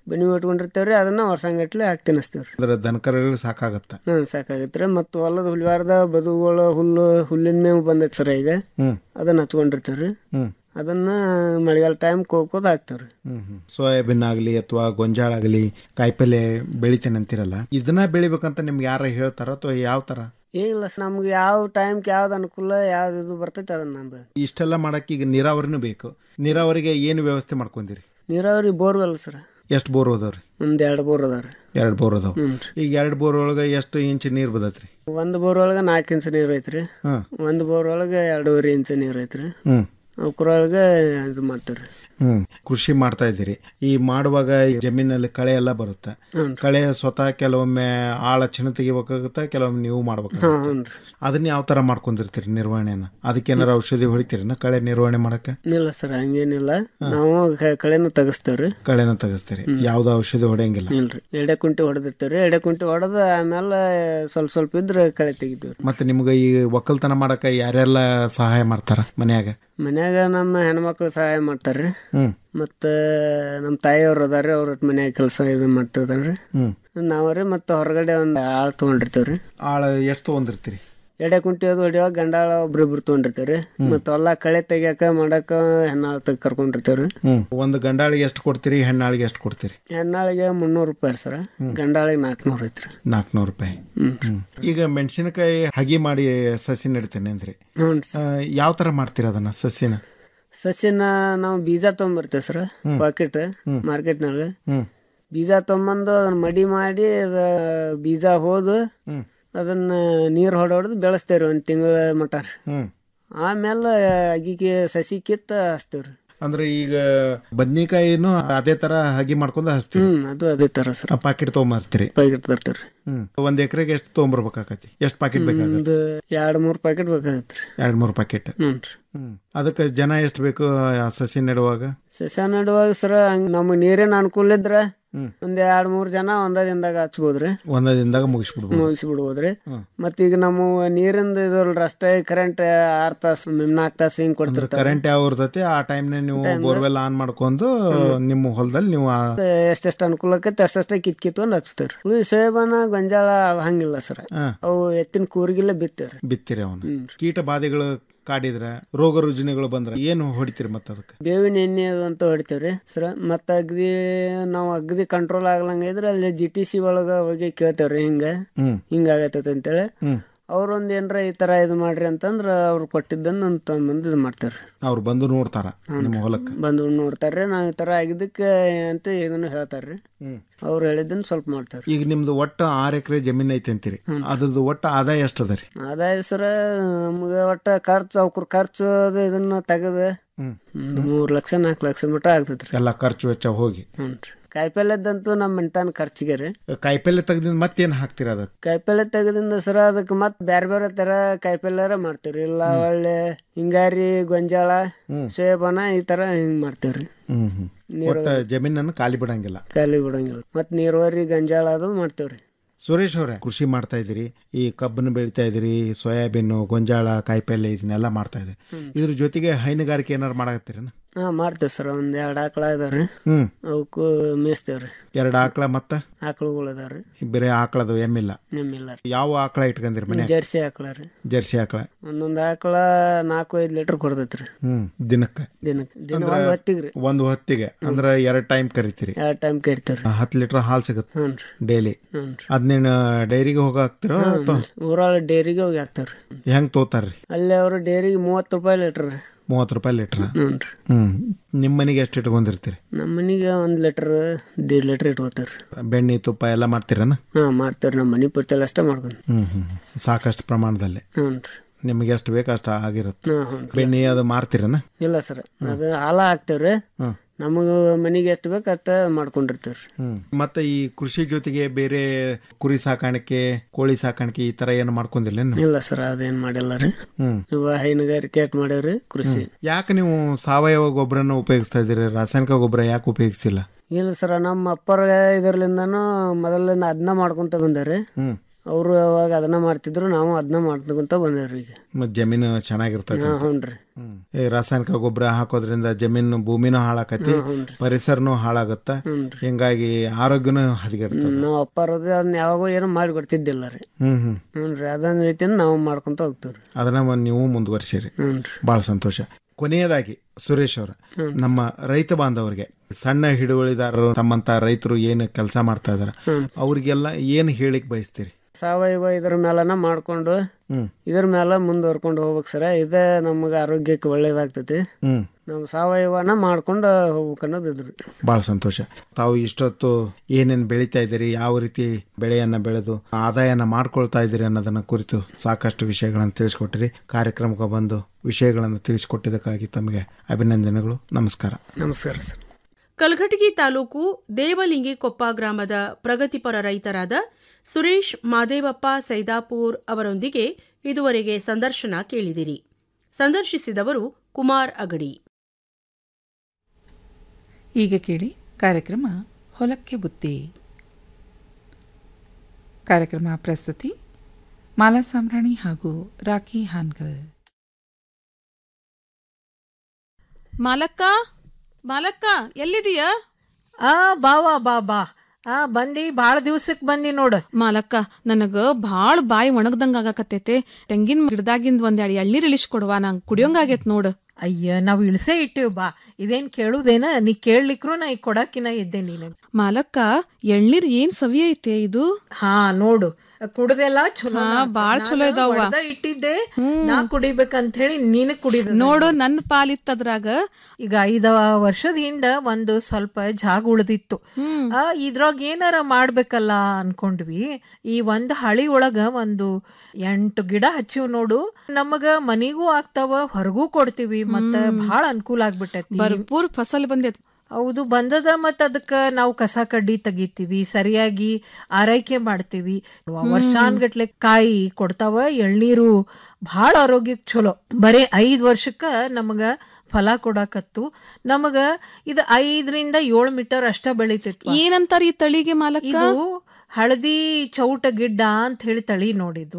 ಬನ್ನಿ ಇಟ್ಕೊಂಡಿರ್ತೇವ್ರಿ ಅದನ್ನ ವರ್ಷಂಗಟ್ಲೆ ಹಾಕಿ ತಿನ್ನಿಸ್ತೇವ್ರಿ ಅಂದ್ರೆ ದನಕರುಗಳಿಗೆ ಸಾಕಾಗತ್ತ ಹ್ಞೂ ಸಾಕಾಗತ್ತೆ ರೀ ಮತ್ತು ಹೊಲದ ಹುಲ್ವಾರ್ದ ಬದುಗಳು ಹುಲ್ಲು ಹುಲ್ಲಿನ ಮೇವು ಬಂದೈತೆ ಸರ್ ಈಗ ಹ್ಮ್ ಅದನ್ನ ಹಚ್ಕೊಂಡಿರ್ತೇವ್ರಿ ಹ್ಮ್ ಅದನ್ನ ಮಳೆಗಾಲ ಟೈಮ್ ಕೋಕೋದು ಹಾಕ್ತೇವ್ರಿ ಹ್ಮ್ ಹ್ಮ್ ಸೋಯಾಬೀನ್ ಆಗಲಿ ಅಥವಾ ಗೊಂಜಾಳ ಆಗಲಿ ಕಾಯಿಪಲ್ಲೆ ಬೆಳಿತೇನೆ ಅಂತಿರಲ್ಲ ಇದನ್ನ ಬೆಳಿಬೇಕಂತ ನಿಮ್ಗೆ ಯಾರ ಹೇಳ್ತಾರ ಅಥವಾ ಯಾವ ತರ ಏನಿಲ್ಲ ಸರ್ ನಮ್ಗೆ ಯಾವ ಟೈಮ್ಗೆ ಯಾವ್ದು ಅನುಕೂಲ ಯಾವ್ದು ಇದು ಬರ್ತೈತೆ ಅದನ್ನ ನಮ್ದು ಇಷ್ಟೆಲ್ಲ ಮಾಡಕ್ಕೆ ಈಗ ನೀರಾವರಿನೂ ಬೇಕು ನೀರಾವರಿಗೆ ಏನು ವ್ಯವಸ್ಥೆ ಮಾಡ್ಕೊಂಡಿರಿ ನೀರಾವರಿ ಬೋರ್ವೆಲ್ ಸರ್ ಎಷ್ಟು ಬೋರ್ ಅದಾವ್ರಿ ಒಂದ್ ಎರಡು ಬೋರ್ ಅದಾವ್ರಿ ಎರಡು ಬೋರ್ ಅದಾವ ಹ್ಞೂ ಈಗ ಎರಡು ಬೋರ್ ಒಳಗೆ ಎಷ್ಟು ಇಂಚ್ ನೀರು ಬದತ್ರಿ ಒಂದು ಬೋರ್ ಒಳಗೆ ನಾಲ್ಕು ಇಂಚ್ ನೀರು ಐತ್ರಿ ಹಾಂ ಒಂದು ಬೋರ್ ಒಳಗೆ ಎರಡೂವರೆ ಇಂಚ್ ನೀರು ಐತ್ರಿ ಹ್ಞೂ ಅವಕ್ರೊಳಗೆ ಇದು ಮಾಡ್ತೀವ್ರಿ ಹ್ಮ್ ಕೃಷಿ ಮಾಡ್ತಾ ಇದ್ದೀರಿ ಈ ಮಾಡುವಾಗ ಈ ಜಮೀನಲ್ಲಿ ಕಳೆ ಎಲ್ಲ ಬರುತ್ತೆ ಕಳೆ ಸ್ವತಃ ಕೆಲವೊಮ್ಮೆ ಆಳ ಚಿನ್ನ ತೆಗಿಬೇಕಾಗುತ್ತೆ ಕೆಲವೊಮ್ಮೆ ನೀವು ಹಾಂ ಮಾಡ್ಬೇಕಾಗುತ್ತೆ ಹ್ಞೂ ರೀ ಅದನ್ನ ಯಾವ ತರ ಮಾಡ್ಕೊಂಡಿರ್ತೀರಿ ನಿರ್ವಹಣೆನ ಅದಕ್ಕೇನಾರ ಔಷಧಿ ಹೊಡಿತೀರಿ ಕಳೆ ನಿರ್ವಹಣೆ ಮಾಡಕ್ಕೆ ಇಲ್ಲ ಸರ್ ಹಂಗೇನಿಲ್ಲ ನಾವು ಕ- ಕಳೆನ ತೆಗಿಸ್ತೇವ್ರಿ ಕಳೆನ ತೆಗಿಸ್ತೀರಿ ಯಾವ್ದು ಔಷಧಿ ಹೊಡೆಯಂಗಿಲ್ಲ ಇಲ್ರಿ ಎಡೆ ಕುಂಟಿ ಹೊಡೆದಿರ್ತೇವ್ರಿ ಎಡೆ ಕುಂಟಿ ಹೊಡೆದು ಆಮೇಲೆ ಸ್ವಲ್ಪ ಸ್ವಲ್ಪ ಇದ್ರೆ ಕಳೆ ತೆಗಿತೀವ್ರಿ ಮತ್ತೆ ನಿಮ್ಗೆ ಈ ಒಕ್ಕಲ್ತನ ಮಾಡಕ್ಕೆ ಯಾರೆಲ್ಲ ಸಹಾಯ ಮಾಡ್ತಾರ ಮನ್ಯಾಗ ಮನ್ಯಾಗ ನಮ್ಮ ಹೆಣ್ಮಕ್ಳು ಸಹಾಯ ಮಾಡ್ತಾರ್ರಿ ಹ್ಮ್ ಮತ್ತು ನಮ್ಮ ತಾಯಿಯವ್ರು ಅದಾರ್ರಿ ಅವ್ರ ಮನ್ಯಾಗ ಕೆಲಸ ಇದು ಮಾಡ್ತಿರ್ತಾರ್ರಿ ಹ್ಮ್ ನಾವ್ರಿ ಮತ್ತು ಹೊರಗಡೆ ಒಂದು ಆಳು ತೊಗೊಂಡಿರ್ತೇವ್ರಿ ಆಳ ಎಷ್ಟು ತೊಗೊಂಡಿರ್ತೀರಿ ಎಡೆ ಕುಂಟಿ ಅದು ಹೊಡಿಯುವಾಗ ಗಂಡಾಳ ಒಬ್ರಿಬ್ರು ತೊಗೊಂಡಿರ್ತೇವ್ರಿ ಮತ್ತು ಹೊಲ ಕಳೆ ತೆಗಿಯಾಕ ಮಾಡಾಕ ಹೆಣ್ಣಾಳ ತೆಗ್ ಕರ್ಕೊಂಡಿರ್ತೇವ್ರಿ ಹ್ಮ್ ಒಂದು ಗಂಡಾಳಿಗೆ ಎಷ್ಟು ಕೊಡ್ತೀರಿ ಹೆಣ್ಣಾಳಿಗೆ ಎಷ್ಟು ಕೊಡ್ತೀರಿ ಹೆಣ್ಣಾಳಿಗೆ ಮುನ್ನೂರು ರೂಪಾಯಿ ಸರ್ ಗಂಡಾಳಿಗೆ ನಾಲ್ಕುನೂರು ಐತ್ರಿ ನಾಲ್ಕುನೂರು ರೂಪಾಯಿ ಹ್ಮ್. ಈಗ ಮೆಣಸಿನಕಾಯಿ ಹಗಿ ಮಾಡಿ ಸಸಿ ನೆಡ್ತೇನೆ ಅಂದ್ರಿ ಹ್ಞೂ ಯಾವ ತರ ಮಾಡ್ತೀರ ಅದನ್ನ ಸಸಿನ ಸಸಿನ ನಾವು ಬೀಜ ತೊಗೊಂಬರ್ತೇವೆ ಸರ್ ಪಾಕೆಟ್ ಮಾರ್ಕೆಟ್ನಾಗ ಹ್ಮ್ ಬೀಜ ತೊಗೊಂಬಂದು ಅದನ್ನ ಮಡಿ ಮಾಡಿ ಅದ ಬೀಜ ಹೋದು ಹ್ಮ್ ಅದನ್ನ ನೀರು ಹೊಡೆದು ಬೆಳೆಸ್ತೇವ್ರಿ ಒಂದು ತಿಂಗಳ ಮಟ ರೀ. ಹ್ಮ್ ಆಮೇಲೆ ಅಗಿಗೆ ಸಸಿ ಕಿತ್ತ ಹಚ್ತೇವ್ರಿ ಅಂದ್ರೆ ಈಗ ಬದ್ನಿಕಾಯಿನೂ ಅದೇ ತರ ಹಗಿ ಮಾಡ್ಕೊಂಡು ಹಚ್ತೀರಿ ಹ್ಮ್ ಅದು ಅದೇ ತರ ಸರ್ ಪಾಕೆಟ್ ತೊಗೊಂಬರ್ತೀರಿ ಪ್ಯಾಕೆಟ್ ತರ್ತೇವ್ರಿ ಹ್ಮ್ ಒಂದ್ ಎಕರೆಗೆ ಎಷ್ಟು ತೊಗೊಂಬರ್ಬೇಕಾಕತಿ ಎಷ್ಟು ಪಾಕೆಟ್ ಬೇಕಾಗತ್ತೆ ಒಂದು ಎರಡು ಮೂರು ಪ್ಯಾಕೆಟ್ ಬೇಕಾಗತ್ರಿ ಎರಡ್ ಮೂರು ಪಾಕೆಟ್ ಹ್ಞೂ ಹ್ಮ್ ಅದಕ್ಕೆ ಜನ ಎಷ್ಟು ಬೇಕು ಆ ಸಸಿ ನೆಡುವಾಗ ಸಸ್ಯ ನೆಡುವಾಗ ಸರ್ ಹಂಗ್ ನಮಗೆ ನೀರಿನ ಅನುಕೂಲ ಇದ್ರ ಹ್ಮ್. ಒಂದ್ ಎರಡ್ ಮೂರ್ ಜನ ಒಂದ ದಿನದಾಗ ಹಚ್ಬೋದ್ರಿ ಒಂದ ದಿನದಾಗ ಮುಗಿಸ್ಬಿಡ್ಬೋದು ಮುಗಿಸಿ ಬಿಡ್ಬೋದ್ರಿ ಮತ್ತೀಗ ನಮ್ಮ ನೀರಿಂದ ಇದ್ರಲ್ರಿ ಅಷ್ಟೇ ಕರೆಂಟ್ ಆರ್ ತಾಸು ನಾಲ್ಕು ತಾಸು ಹಿಂಗ್ ಕೊಡ್ತಿರ್ತಾರ ಕರೆಂಟ್ ಯಾವ ಇರ್ತೈತಿ ಆ ಟೈಮ್ನ ನೀವು ಬೋರ್ವೆಲ್ ಆನ್ ಮಾಡ್ಕೊಂಡು ನಿಮ್ಮ ಹೊಲದಲ್ಲಿ ನೀವು ಆ- ಎಷ್ಟೆಷ್ಟು ಅನುಕೂಲ ಆಕೈತಿ ಅಷ್ಟಷ್ಟೇ ಕಿತ್ ಕಿತ್ಕೊಂಡು ಹಚ್ತೇವ್ರಿ ಉಳಿ ಸೋಯಾಬಾನ ಗೊಂಜಾಳ ಅವ್ ಹಂಗಿಲ್ಲ ಸರ್ ಹಾ. ಅವು ಎತ್ತಿನ ಕೂರ್ಗಿಲ್ಲ ಬಿತ್ತೇವ್ರಿ ಬಿತ್ತೀರಿ ಅವನು ಕೀಟ ಬಾಧೆಗಳು ಕಾಡಿದ್ರ ರೋಗ ರುಜಿನಗಳು ಬಂದ್ರ ಏನು ಹೊಡಿತೀರಿ ಮತ್ತೆ ಅದಕ್ಕೆ ಬೇವಿನ ಎಣ್ಣೆ ಅದು ಅಂತ ಹೊಡಿತೇವ್ರಿ ಸರ್ ಮತ್ತೆ ಅಗದಿ ನಾವು ಅಗದಿ ಕಂಟ್ರೋಲ್ ಆಗ್ಲಂಗ ಇದ್ರೆ ಅಲ್ಲಿ ಜಿ ಟಿ ಸಿ ಒಳಗ ಹೋಗಿ ಕೇಳ್ತೇವ್ರಿ ಹಿಂಗ ಹ್ಮ್ ಹಿಂಗ ಆಗತ್ತೈತೆ ಅಂತೇಳಿ ಹ್ಮ್ ಅವ್ರೊಂದ್ ಏನ್ರ ಈ ತರ ಇದು ಮಾಡ್ರಿ ಅಂತಂದ್ರ ಅವ್ರು ಕೊಟ್ಟಿದ್ದನ್ನ ತಗೊಂಬಂದು ಇದು ಮಾಡ್ತಾರ್ರಿ ಅವ್ರು ಬಂದು ನೋಡ್ತಾರ ನಿಮ್ಮ ಹೊಲಕ್ಕೆ ಬಂದು ನೋಡ್ತಾರ್ರಿ ನಾವ್ ಈ ತರ ಆಗಿದ್ದಕ್ಕೆ ಅಂತ ಇದನ್ನು ಹೇಳ್ತಾರ್ರಿ ಹ್ಮ್ ಅವ್ರು ಹೇಳಿದ್ದನ್ನ ಸ್ವಲ್ಪ ಮಾಡ್ತಾರ್ರಿ ಈಗ ನಿಮ್ದು ಒಟ್ಟು ಆರು ಎಕರೆ ಜಮೀನ್ ಐತಿ ಅಂತೀರಿ ಅದ್ರದ್ದು ಒಟ್ಟು ಆದಾಯ ಎಷ್ಟು ಅದ ರೀ ಆದಾಯ ಸರ ನಮ್ಗೆ ಒಟ್ಟ ಖರ್ಚು ಅವ್ರ ಖರ್ಚು ಅದು ಇದನ್ನ ತೆಗೆದು ಹ್ಮ್ ಒಂದು ಮೂರ್ ಲಕ್ಷ ನಾಲ್ಕು ಲಕ್ಷ ಮಟ ಆಗ್ತೈತ್ರಿ ಎಲ್ಲ ಖರ್ಚು ವೆಚ್ಚ ಹೋಗಿ ಹ್ಞೂ ರೀ ಕಾಯಿಪಲ್ಯದಂತೂ ನಮ್ಮ ಮನೆತನ ಖರ್ಚಿಗೆ ರೀ ಕಾಯಿಪಲ್ಲೆ ತೆಗ್ದಿಂದ ಮತ್ತೇನ್ ಹಾಕ್ತೀರ ಅದಕ್ಕೆ ಕಾಯಿಪಲ್ಯ ತೆಗೆದಿಂದ ಸರ ಅದಕ್ಕೆ ಮತ್ತೆ ಬೇರೆ ಬೇರೆ ತರ ಕಾಯಿಪಲ್ಯರ ಮಾಡ್ತೀವ್ರಿ ಇಲ್ಲ ಒಳ್ಳೆ ಹಿಂಗಾರಿ ಗೊಂಜಾಳ ಸೋಯಾಬಾನ ಈ ತರ ಹಿಂಗ್ ಮಾಡ್ತೇವ್ರಿ ಹ್ಮ್ ಹ್ಮ್ ಒಟ್ಟ ಜಮೀನನ್ನು ಖಾಲಿ ಬಿಡಂಗಿಲ್ಲ ಖಾಲಿ ಬಿಡಂಗಿಲ್ಲ ಮತ್ ನೀರಾವರಿ ಗಂಜಾಳ ಅದು ಮಾಡ್ತೇವ್ರಿ ಸುರೇಶ್ ಅವರೇ ಕೃಷಿ ಮಾಡ್ತಾ ಇದ್ದೀರಿ ಈ ಕಬ್ಬನ್ನು ಬೆಳಿತಾ ಇದ್ದೀರಿ ಸೋಯಾಬೀನು ಗೊಂಜಾಳ ಕಾಯಿಪಲ್ಲೆ ಇದನ್ನೆಲ್ಲ ಮಾಡ್ತಾ ಇದ್ದೀರಿ ಇದ್ರ ಜೊತೆಗೆ ಹೈನುಗಾರಿಕೆ ಏನಾರು ಮಾಡಕತ್ತೀರನ ಹಾ ಮಾಡ್ತೇವ್ ಸರ್ ಒಂದ್ ಎರಡ್ ಆಕಳ ಇದಾವ್ರಿ ಹ್ಮ್ ಅವಕ್ಕೂ ಮೇಯಿಸ್ತೇವ್ರಿ ಎರಡು ಆಕಳ ಮತ್ತ ಆಕಳುಗಳು ಅದಾವ್ರಿ ಬೇರೆ ಆಕಳದು ಎಮ್ಮಿಲ್ಲ ನಿಮ್ಮಿಲ್ಲ ರೀ ಯಾವ ಆಕಳ ಇಟ್ಕೊಂಡಿರಿ ಮನೆ ಜರ್ಸಿ ಆಕಳ ರೀ ಜರ್ಸಿ ಆಕಳ ಒಂದೊಂದ್ ಆಕಳ ನಾಲ್ಕು ಐದ್ ಲೀಟರ್ ಕೊಡ್ತೈತ್ರಿ ಹ್ಮ್ ದಿನಕ್ಕೆ ದಿನಕ್ಕೆ ದಿನ ಅಂದ್ರ ಒಂದ್ ಹೊತ್ತಿಗ್ರಿ ಒಂದು ಹೊತ್ತಿಗೆ ಅಂದ್ರೆ ಎರಡ್ ಟೈಮ್ ಕರಿತೀರಿ ಎರಡ್ ಟೈಮ್ ಕರಿತೇವ್ರಿ ಹತ್ತು ಲೀಟರ್ ಹಾಲು ಸಿಗುತ್ತೆ ಹ್ಞೂ ರೀ ಡೈಲಿ ಹ್ಞೂ ಅದನ್ನೇನು ಡೈರಿಗೆ ಹೋಗಿ ಹಾಕ್ತಿರೋ ಅಥವಾ ಊರಾಳ ಡೇರಿಗೆ ಹೋಗಿ ಹಾಕ್ತಾವ್ರಿ ಹೆಂಗ್ ತೋತಾರ್ರಿ ಅಲ್ಲಿ ಅವರು ಡೇರಿಗೆ ಮೂವತ್ತು ರೂಪಾಯಿ ಲೀಟ್ರ್ ರೀ ಮೂವತ್ತು ರೂಪಾಯಿ ಲೀಟ್ರ್ ಹ್ಞೂ ರೀ ಹ್ಮ್ ನಿಮ್ಮ ಮನೆಗೆ ಎಷ್ಟು ಇಟ್ಕೊಂಡಿರ್ತೀರಿ ನಮ್ಮ ಮನೆಗೆ ಒಂದು ಲೀಟ್ರ್ ದೇಡ್ ಲೀಟ್ರ್ ಇಟ್ಕೋತಾರ ಬೆಣ್ಣೆ ತುಪ್ಪ ಎಲ್ಲ ಮಾಡ್ತೀರನ ಹಾಂ ಮಾಡ್ತೇವ್ರಿ ನಮ್ಮ ಮನೆ ಪುರ್ತಲ್ಲಿ ಅಷ್ಟೇ ಮಾಡ್ಕೊಂಡು ಹ್ಮ್ ಹ್ಮ್ ಸಾಕಷ್ಟು ಪ್ರಮಾಣದಲ್ಲಿ ಹ್ಞೂ ರೀ ನಿಮಗೆ ಎಷ್ಟು ಬೇಕು ಅಷ್ಟು ಆಗಿರುತ್ತೆ ಹಾಂ ಹ್ಞೂ ಬೆಣ್ಣೆ ಅದು ಮಾರ್ತೀರನ ಇಲ್ಲ ಸರ್ ಅದು ಹಾಲ ಹಾಕ್ತೇವ್ರಿ ಹ್ಮ್. ನಮಗೆ ಮನೆಗೆ ಎಷ್ಟು ಬೇಕು ಅಷ್ಟ ಮಾಡ್ಕೊಂಡಿರ್ತೇವ್ರಿ ಹ್ಮ್ ಮತ್ತೆ ಈ ಕೃಷಿ ಜೊತೆಗೆ ಬೇರೆ ಕುರಿ ಸಾಕಾಣಿಕೆ ಕೋಳಿ ಸಾಕಾಣಿಕೆ ಈ ತರ ಏನು ಮಾಡ್ಕೊಂಡಿಲ್ಲ ಇಲ್ಲ ಸರ್ ಅದೇನ್ ಮಾಡಿಲ್ಲ ರೀ ಹ್ಮ್ ಇವ ಹೈನುಗಾರಿಕೆ ಅಟ್ ಮಾಡ್ಯಾವ್ರಿ ಕೃಷಿ ಯಾಕೆ ನೀವು ಸಾವಯವ ಗೊಬ್ಬರನ ಉಪಯೋಗಿಸ್ತಾ ಇದ್ದೀರಿ ರಾಸಾಯನಿಕ ಗೊಬ್ಬರ ಯಾಕೆ ಉಪಯೋಗಿಸಿಲ್ಲ ಇಲ್ಲ ಸರ್ ನಮ್ಮ ಅಪ್ಪರ ಇದರ್ಲಿಂದನೂ ಮೊದಲಿಂದ ಅದನ್ನ ಮಾಡ್ಕೊಂತ ಬಂದಾರಿ ಹ್ಮ್ ಅವರು ಅವಾಗ ಅದನ್ನ ಮಾಡ್ತಿದ್ರು ನಾವು ಅದನ್ನ ಮಾಡ್ತಕ್ಕಂತ ಬಂದೇವ್ರಿ ಈಗ ಮತ್ ಜಮೀನು ಚೆನ್ನಾಗಿರ್ತದೆ ಹಾ, ಹ್ಞೂನ್ರಿ. ಈ ರಾಸಾಯನಿಕ ಗೊಬ್ಬರ ಹಾಕೋದ್ರಿಂದ ಜಮೀನು ಭೂಮಿನೂ ಹಾಳಾಕತಿ ಹಾ, ಹ್ಞೂನ್ರಿ. ಪರಿಸರನೂ ಹಾಳಾಗತ್ತ ಹಿಂಗಾಗಿ ಆರೋಗ್ಯನೂ ಹದಗೆಡ್ತದ ನಾವು ಅಪ್ಪಾರದು ಅದನ್ನ ಯಾವಾಗೋ ಏನೋ ಮಾಡಿ ಕೊಡ್ತಿದ್ದಿಲ್ಲ ರೀ ಹ್ಮ್ ಹ್ಮ್ ಹ್ಞೂ ರೀ ಅದನ್ನ ರೀತಿಯಿಂದ ನಾವು ಮಾಡ್ಕೊಂತ ಹೋಗ್ತೀವಿ ಅದನ್ನ ಒಂದ್ ನೀವು ಮುಂದುವರ್ಸಿರಿ ಹ್ಞೂನ್ರಿ. ಬಹಳ ಸಂತೋಷ ಕೊನೆಯದಾಗಿ ಸುರೇಶ್ ಅವರ ಹ್ಞೂ. ನಮ್ಮ ರೈತ ಬಾಂಧವರಿಗೆ ಸಣ್ಣ ಹಿಡುವಳಿದಾರರು ತಮ್ಮಂತ ರೈತರು ಏನು ಕೆಲಸ ಮಾಡ್ತಾ ಇದಾರ ಹ್ಞೂ. ಅವ್ರಿಗೆಲ್ಲ ಏನು ಹೇಳಿಕ್ ಬಯಸ್ತೀರಿ ಸಾವಯವ ಇದ್ರ ಮೇಲನ ಮಾಡ್ಕೊಂಡು ಹ್ಮ್. ಇದ್ರ ಮೇಲೆ ಮುಂದುವರ್ಕೊಂಡು ಹೋಗ್ಬೇಕು ಸರ ಇದೇ ನಮಗೆ ಆರೋಗ್ಯಕ್ಕೆ ಒಳ್ಳೇದಾಗ್ತೈತಿ ಹ್ಮ್ ನಾವು ಸಾವಯವನ ಮಾಡ್ಕೊಂಡು ಹೋಗ್ಬೇಕು ಅನ್ನೋದು ಇದ್ರಿ ಬಹಳ ಸಂತೋಷ ತಾವು ಇಷ್ಟೊತ್ತು ಏನೇನ್ ಬೆಳಿತಾ ಇದ್ದೀರಿ ಯಾವ ರೀತಿ ಬೆಳೆಯನ್ನ ಬೆಳೆದು ಆದಾಯನ ಮಾಡ್ಕೊಳ್ತಾ ಇದ್ದೀರಿ ಅನ್ನೋದನ್ನ ಕುರಿತು ಸಾಕಷ್ಟು ವಿಷಯಗಳನ್ನು ತಿಳಿಸ್ಕೊಟ್ಟಿರಿ ಕಾರ್ಯಕ್ರಮಕ್ಕೆ ಬಂದು ವಿಷಯಗಳನ್ನು ತಿಳಿಸಿಕೊಟ್ಟಿದ್ದಕ್ಕಾಗಿ ತಮಗೆ ಅಭಿನಂದನೆಗಳು ನಮಸ್ಕಾರ ನಮಸ್ಕಾರ ಸರ್ ಕಲಘಟಗಿ ತಾಲೂಕು ದೇವಲಿಂಗಿಕೊಪ್ಪ ಗ್ರಾಮದ ಪ್ರಗತಿಪರ ರೈತರಾದ ಸುರೇಶ್ ಮಾದೇವಪ್ಪ ಸೈದಾಪುರ್ ಅವರೊಂದಿಗೆ ಇದುವರೆಗೆ ಸಂದರ್ಶನ ಕೇಳಿದಿರಿ ಸಂದರ್ಶಿಸಿದವರು ಕುಮಾರ್ ಅಗಡಿ ಈಗ ಕೇಳಿ ಕಾರ್ಯಕ್ರಮ ಹೊಲಕ್ಕೆ ಬುತ್ತಿ ಕಾರ್ಯಕ್ರಮ ಪ್ರಸ್ತುತಿ ಮಾಲಾ ಸಾಮ್ರಾಣಿ ಹಾಗೂ ರಾಖಿ ಹಾನ್ಗಲ್ ಮಾಲಕ್ಕ ಮಾಲಕ್ಕ ಎಲ್ಲಿದೀಯ ಆ ಬಾವಾ ಬಾ ಬಾ ಆ ಬಂದಿ ಬಾಳ ದಿವ್ಸಕ್ ಬಂದಿ ನೋಡು ಮಾಲಕ್ಕ ನನಗ ಭಾಳ ಬಾಯಿ ಒಣಗ್ದಂಗ ಆಗಾಕತ್ತೈತೆ ತೆಂಗಿನ ಗಿಡದಾಗಿಂದ ಒಂದೆರಡು ಎಳ್ನೀರ್ ಇಳಿಸ್ ಕೊಡುವ ನಂಗೆ ಕುಡಿಯೋಂಗಾಗೈತ್ ನೋಡು ಅಯ್ಯ ನಾವ್ ಇಳ್ಸೇ ಇಟ್ಟಿವ್ ಬಾ ಇದೇನ್ ಕೇಳುದೇನ ನೀ ಕೇಳ್ಲಿಕ್ರು ನಾ ಈಗ ಕೊಡಾಕಿನ ಇದ್ದೆ ನೀನು ಮಾಲಕ್ಕ ಎಳ್ನೀರ್ ಏನ್ ಸವಿ ಐತೆ ಇದು ಹಾ ನೋಡು ಕುಡ್ದೆಲ್ಲ ಚಲೋ ಹಾ, ಬಾಳ್ ಚಲೋ ಇದಾವ. ಇಟ್ಟಿದ್ದೆ ನಾ ಕುಡಿಬೇಕಂತ ಹೇಳಿ ನೀನು ಕುಡಿದ ನೋಡು ನನ್ನ ಪಾಲಿತ್ತದ್ರಾಗ ಈಗ ಐದ ವರ್ಷದ ಹಿಂದ ಒಂದು ಸ್ವಲ್ಪ ಜಾಗ ಉಳ್ದಿತ್ತು ಆ ಇದ್ರಾಗ ಏನಾರ ಮಾಡ್ಬೇಕಲ್ಲ ಅನ್ಕೊಂಡ್ವಿ ಈ ಒಂದ್ ಹಳಿ ಒಳಗ ಒಂದು ಎಂಟು ಗಿಡ ಹಚ್ಚಿವ್ ನೋಡು ನಮಗ ಮನಿಗೂ ಆಗ್ತಾವ ಹೊರಗೂ ಕೊಡ್ತೀವಿ ಮತ್ತ ಬಹಳ ಅನುಕೂಲ ಆಗ್ಬಿಟ್ಟೈತಿ ಭರ್ಪೂರ್ ಫಸಲ್ ಬಂದೈತಿ ಹೌದು ಬಂದದ ಮತ್ತ ಅದಕ್ಕ ನಾವು ಕಸ ಕಡ್ಡಿ ತೆಗಿತೀವಿ ಸರಿಯಾಗಿ ಆರೈಕೆ ಮಾಡ್ತೀವಿ ವರ್ಷಾನ್ಗಟ್ಲೆ ಕಾಯಿ ಕೊಡ್ತಾವ ಎಳ್ನೀರು ಬಹಳ ಆರೋಗ್ಯಕ್ಕೆ ಚಲೋ ಬರೀ ಐದ್ ವರ್ಷಕ್ಕ ನಮಗ ಫಲ ಕೊಡಾಕತ್ತು ನಮಗ ಇದು ಐದರಿಂದ ಏಳು ಮೀಟರ್ ಅಷ್ಟ ಬೆಳಿತೈತಿ ಏನಂತಾರ ಈ ತಳಿಗೆ ಮಾಲಕ್ಕ ಇದು ಹಳದಿ ಚೌಟ ಗಿಡ್ಡ ಅಂತ ಹೇಳಿ ತಳಿ ನೋಡಿದ್ದು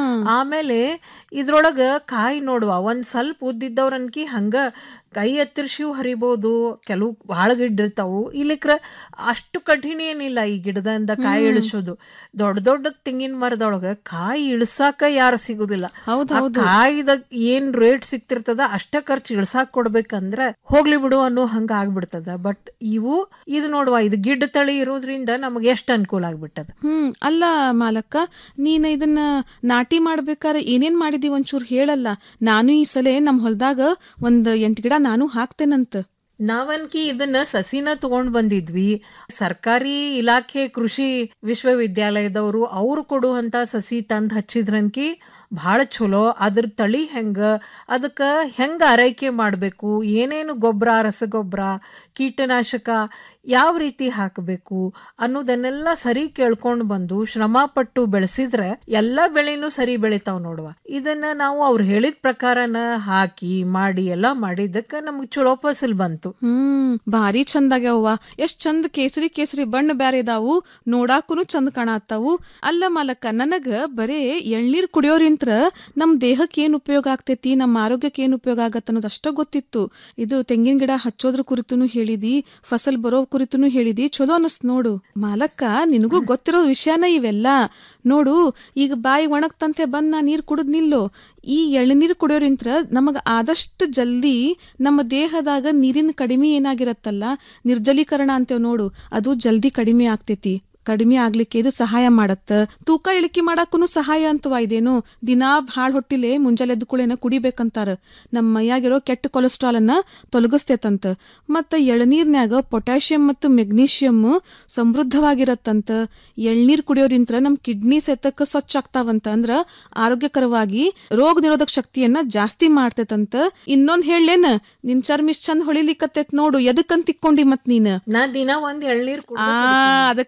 ಆಮೇಲೆ ಇದ್ರೊಳಗ ಕಾಯಿ ನೋಡುವ ಒಂದ್ ಸ್ವಲ್ಪ ಉದ್ದಿದ್ದವ್ರ ಅನ್ಕಿ ಹಂಗ ಕೈ ಎತ್ತರಿಸಿವ್ ಹರಿಬೋದು ಕೆಲವು ಭಾಳ ಗಿಡ್ ಇರ್ತಾವು ಇಲ್ಲಿಕ್ರ ಅಷ್ಟು ಕಠಿಣ ಏನಿಲ್ಲ ಈ ಗಿಡದಿಂದ ಕಾಯಿ ಇಳಿಸೋದು ದೊಡ್ಡ ದೊಡ್ಡ ತೆಂಗಿನ ಮರದೊಳಗ ಕಾಯಿ ಇಳ್ಸಾಕ ಯಾರು ಸಿಗುದಿಲ್ಲ ಆ ಕಾಯಿದಾಗ ಏನ್ ರೇಟ್ ಸಿಕ್ತಿರ್ತದ ಅಷ್ಟ ಖರ್ಚು ಇಳ್ಸಾಕ್ ಕೊಡ್ಬೇಕಂದ್ರ ಹೋಗ್ಲಿ ಬಿಡು ಅನ್ನೋ ಹಂಗ ಆಗ್ಬಿಡ್ತದ ಬಟ್ ಇವು ಇದು ನೋಡುವ ಇದು ಗಿಡ್ಡ ತಳಿ ಇರೋದ್ರಿಂದ ನಮಗೆ ಎಷ್ಟು ಅನುಕೂಲ ಆಗ್ಬಿಟ್ಟದ ಹ್ಮ್ ಅಲ್ಲ ಮಾಲಕ್ಕ ನೀನ್ ಇದನ್ನ ನಾಟಿ ಮಾಡ್ಬೇಕಾದ್ರೆ ಏನೇನ್ ಮಾಡಿದಿ ಒಂಚೂರು ಹೇಳಲ್ಲ ನಾನು ಈ ಸಲ ನಮ್ ಹೊಲದಾಗ ಒಂದ್ ಎಂಟ್ ಗಿಡ ನಾನು ಹಾಕ್ತೇನಂತ ನಾವನ್ಕಿ ಇದನ್ನ ಸಸಿನ ತಗೊಂಡ್ ಬಂದಿದ್ವಿ ಸರ್ಕಾರಿ ಇಲಾಖೆ ಕೃಷಿ ವಿಶ್ವವಿದ್ಯಾಲಯದವರು ಅವ್ರು ಕೊಡುವಂತ ಸಸಿ ತಂದ್ ಹಚ್ಚಿದ್ರನ್ಕಿ ಬಹಳ ಚಲೋ ಅದ್ರ ತಳಿ ಹೆಂಗ ಅದಕ್ಕ ಹೆಂಗ ಆರೈಕೆ ಮಾಡ್ಬೇಕು ಏನೇನು ಗೊಬ್ಬರ ರಸಗೊಬ್ಬರ ಕೀಟನಾಶಕ ಯಾವ ರೀತಿ ಹಾಕಬೇಕು ಅನ್ನೋದನ್ನೆಲ್ಲ ಸರಿ ಕೇಳ್ಕೊಂಡ್ ಬಂದು ಶ್ರಮ ಪಟ್ಟು ಬೆಳೆಸಿದ್ರೆ ಎಲ್ಲಾ ಬೆಳೆನೂ ಸರಿ ಬೆಳಿತಾವ್ ನೋಡುವ ಇದನ್ನ ನಾವು ಅವ್ರು ಹೇಳಿದ ಪ್ರಕಾರನ ಹಾಕಿ ಮಾಡಿ ಎಲ್ಲ ಮಾಡಿದ್ದಕ್ಕ ನಮ್ಗೆ ಚಲೋ ಫಸಲ್ ಬಂತು ಹ್ಮ್ ಭಾರಿ ಚಂದಾಗ್ಯಾವ ಎಷ್ಟ್ ಚಂದ ಕೇಸರಿ ಕೇಸರಿ ಬಣ್ಣ ಬ್ಯಾರೆ ಇದಾವು ನೋಡಾಕುನು ಚಂದ ಕಾಣತ್ತಾವು ಅಲ್ಲ ಮಾಲಕ್ಕ ನನಗ ಬರೇ ಎಳ್ನೀರ್ ಕುಡಿಯೋರಿಂತ್ರ ನಮ್ ದೇಹಕ್ಕೆ ಏನ್ ಉಪಯೋಗ ಆಗ್ತೈತಿ ನಮ್ಮ ಆರೋಗ್ಯಕ್ಕೆ ಏನ್ ಉಪಯೋಗ ಆಗತ್ತ ಅನ್ನೋದು ಅಷ್ಟ ಗೊತ್ತಿತ್ತು ಇದು ತೆಂಗಿನ ಗಿಡ ಹಚ್ಚೋದ್ರ ಕುರಿತುನು ಹೇಳಿದಿ ಫಸಲ್ ಬರೋ ಕುರಿತುನು ಹೇಳಿದಿ ಚಲೋ ಅನಸ್ತ್ ನೋಡು ಮಾಲಕ್ಕ ನಿನಗೂ ಗೊತ್ತಿರೋ ವಿಷಯನ ಇವೆಲ್ಲ ನೋಡು ಈಗ ಬಾಯಿ ಒಣಗ್ತಂತೆ ಬಂದ್ ನಾ ನೀರ್ ಕುಡಿದ್ ನಿಲ್ಲು ಈ ಎಳ್ನೀರು ಕುಡಿಯೋರಿಂತ್ರ ನಮಗ ಆದಷ್ಟು ಜಲ್ದಿ ನಮ್ಮ ದೇಹದಾಗ ನೀರಿನ ಕಡಿಮೆ ಏನಾಗಿರತ್ತಲ್ಲ ನಿರ್ಜಲೀಕರಣ ಅಂತೇವ್ ನೋಡು ಅದು ಜಲ್ದಿ ಕಡಿಮೆ ಆಗ್ತೈತಿ ಕಡಿಮೆ ಆಗ್ಲಿಕ್ಕೆ ಇದು ಸಹಾಯ ಮಾಡತ್ತ ತೂಕ ಇಳಿಕೆ ಮಾಡಕ್ಕೂ ಸಹಾಯ ಅಂತವ ಇದೇನು ದಿನಾ ಭಾಳ ಹೊಟ್ಟಿಲೆ ಮುಂಜಾನೆ ಎದ್ದು ಕೂಡೇನ ಕುಡಿಬೇಕಂತಾರ ನಮ್ಮ ಮೈಯಾಗಿರೋ ಕೆಟ್ಟ ಕೊಲೆಸ್ಟ್ರಾಲ್ ಅನ್ನ ತೊಲಗಿಸ್ತೇತಂತ ಮತ್ತ ಎಳನೀರ್ನ್ಯಾಗ ಪೊಟ್ಯಾಷಿಯಂ ಮತ್ತು ಮೆಗ್ನೀಷಿಯಂ ಸಮೃದ್ಧವಾಗಿರತ್ತಂತ ಎಳ್ನೀರ್ ಕುಡಿಯೋರಿಂತ್ರ ನಮ್ ಕಿಡ್ನಿ ಸೆತಕ್ಕ ಸ್ವಚ್ಛ ಆಗ್ತಾವಂತ ಅಂದ್ರ ಆರೋಗ್ಯಕರವಾಗಿ ರೋಗ ನಿರೋಧಕ ಶಕ್ತಿಯನ್ನ ಜಾಸ್ತಿ ಮಾಡ್ತೇತಂತ ಇನ್ನೊಂದ್ ಹೇಳೇನ ನಿನ್ ಚರ್ಮ ಇಷ್ಟ್ ಚಂದ ಹೊಳಿಲಿಕ್ಕತ್ತೈತ್ ನೋಡು ಎದಕ್ಕಂತ ತಿಕ್ಕೊಂಡಿ ಮತ್ ನೀನ್ ನಾ ದಿನ ಒಂದ್ ಎಳ್ನೀರ್ ಆ ಅದಕ್ಕ ನಿನ್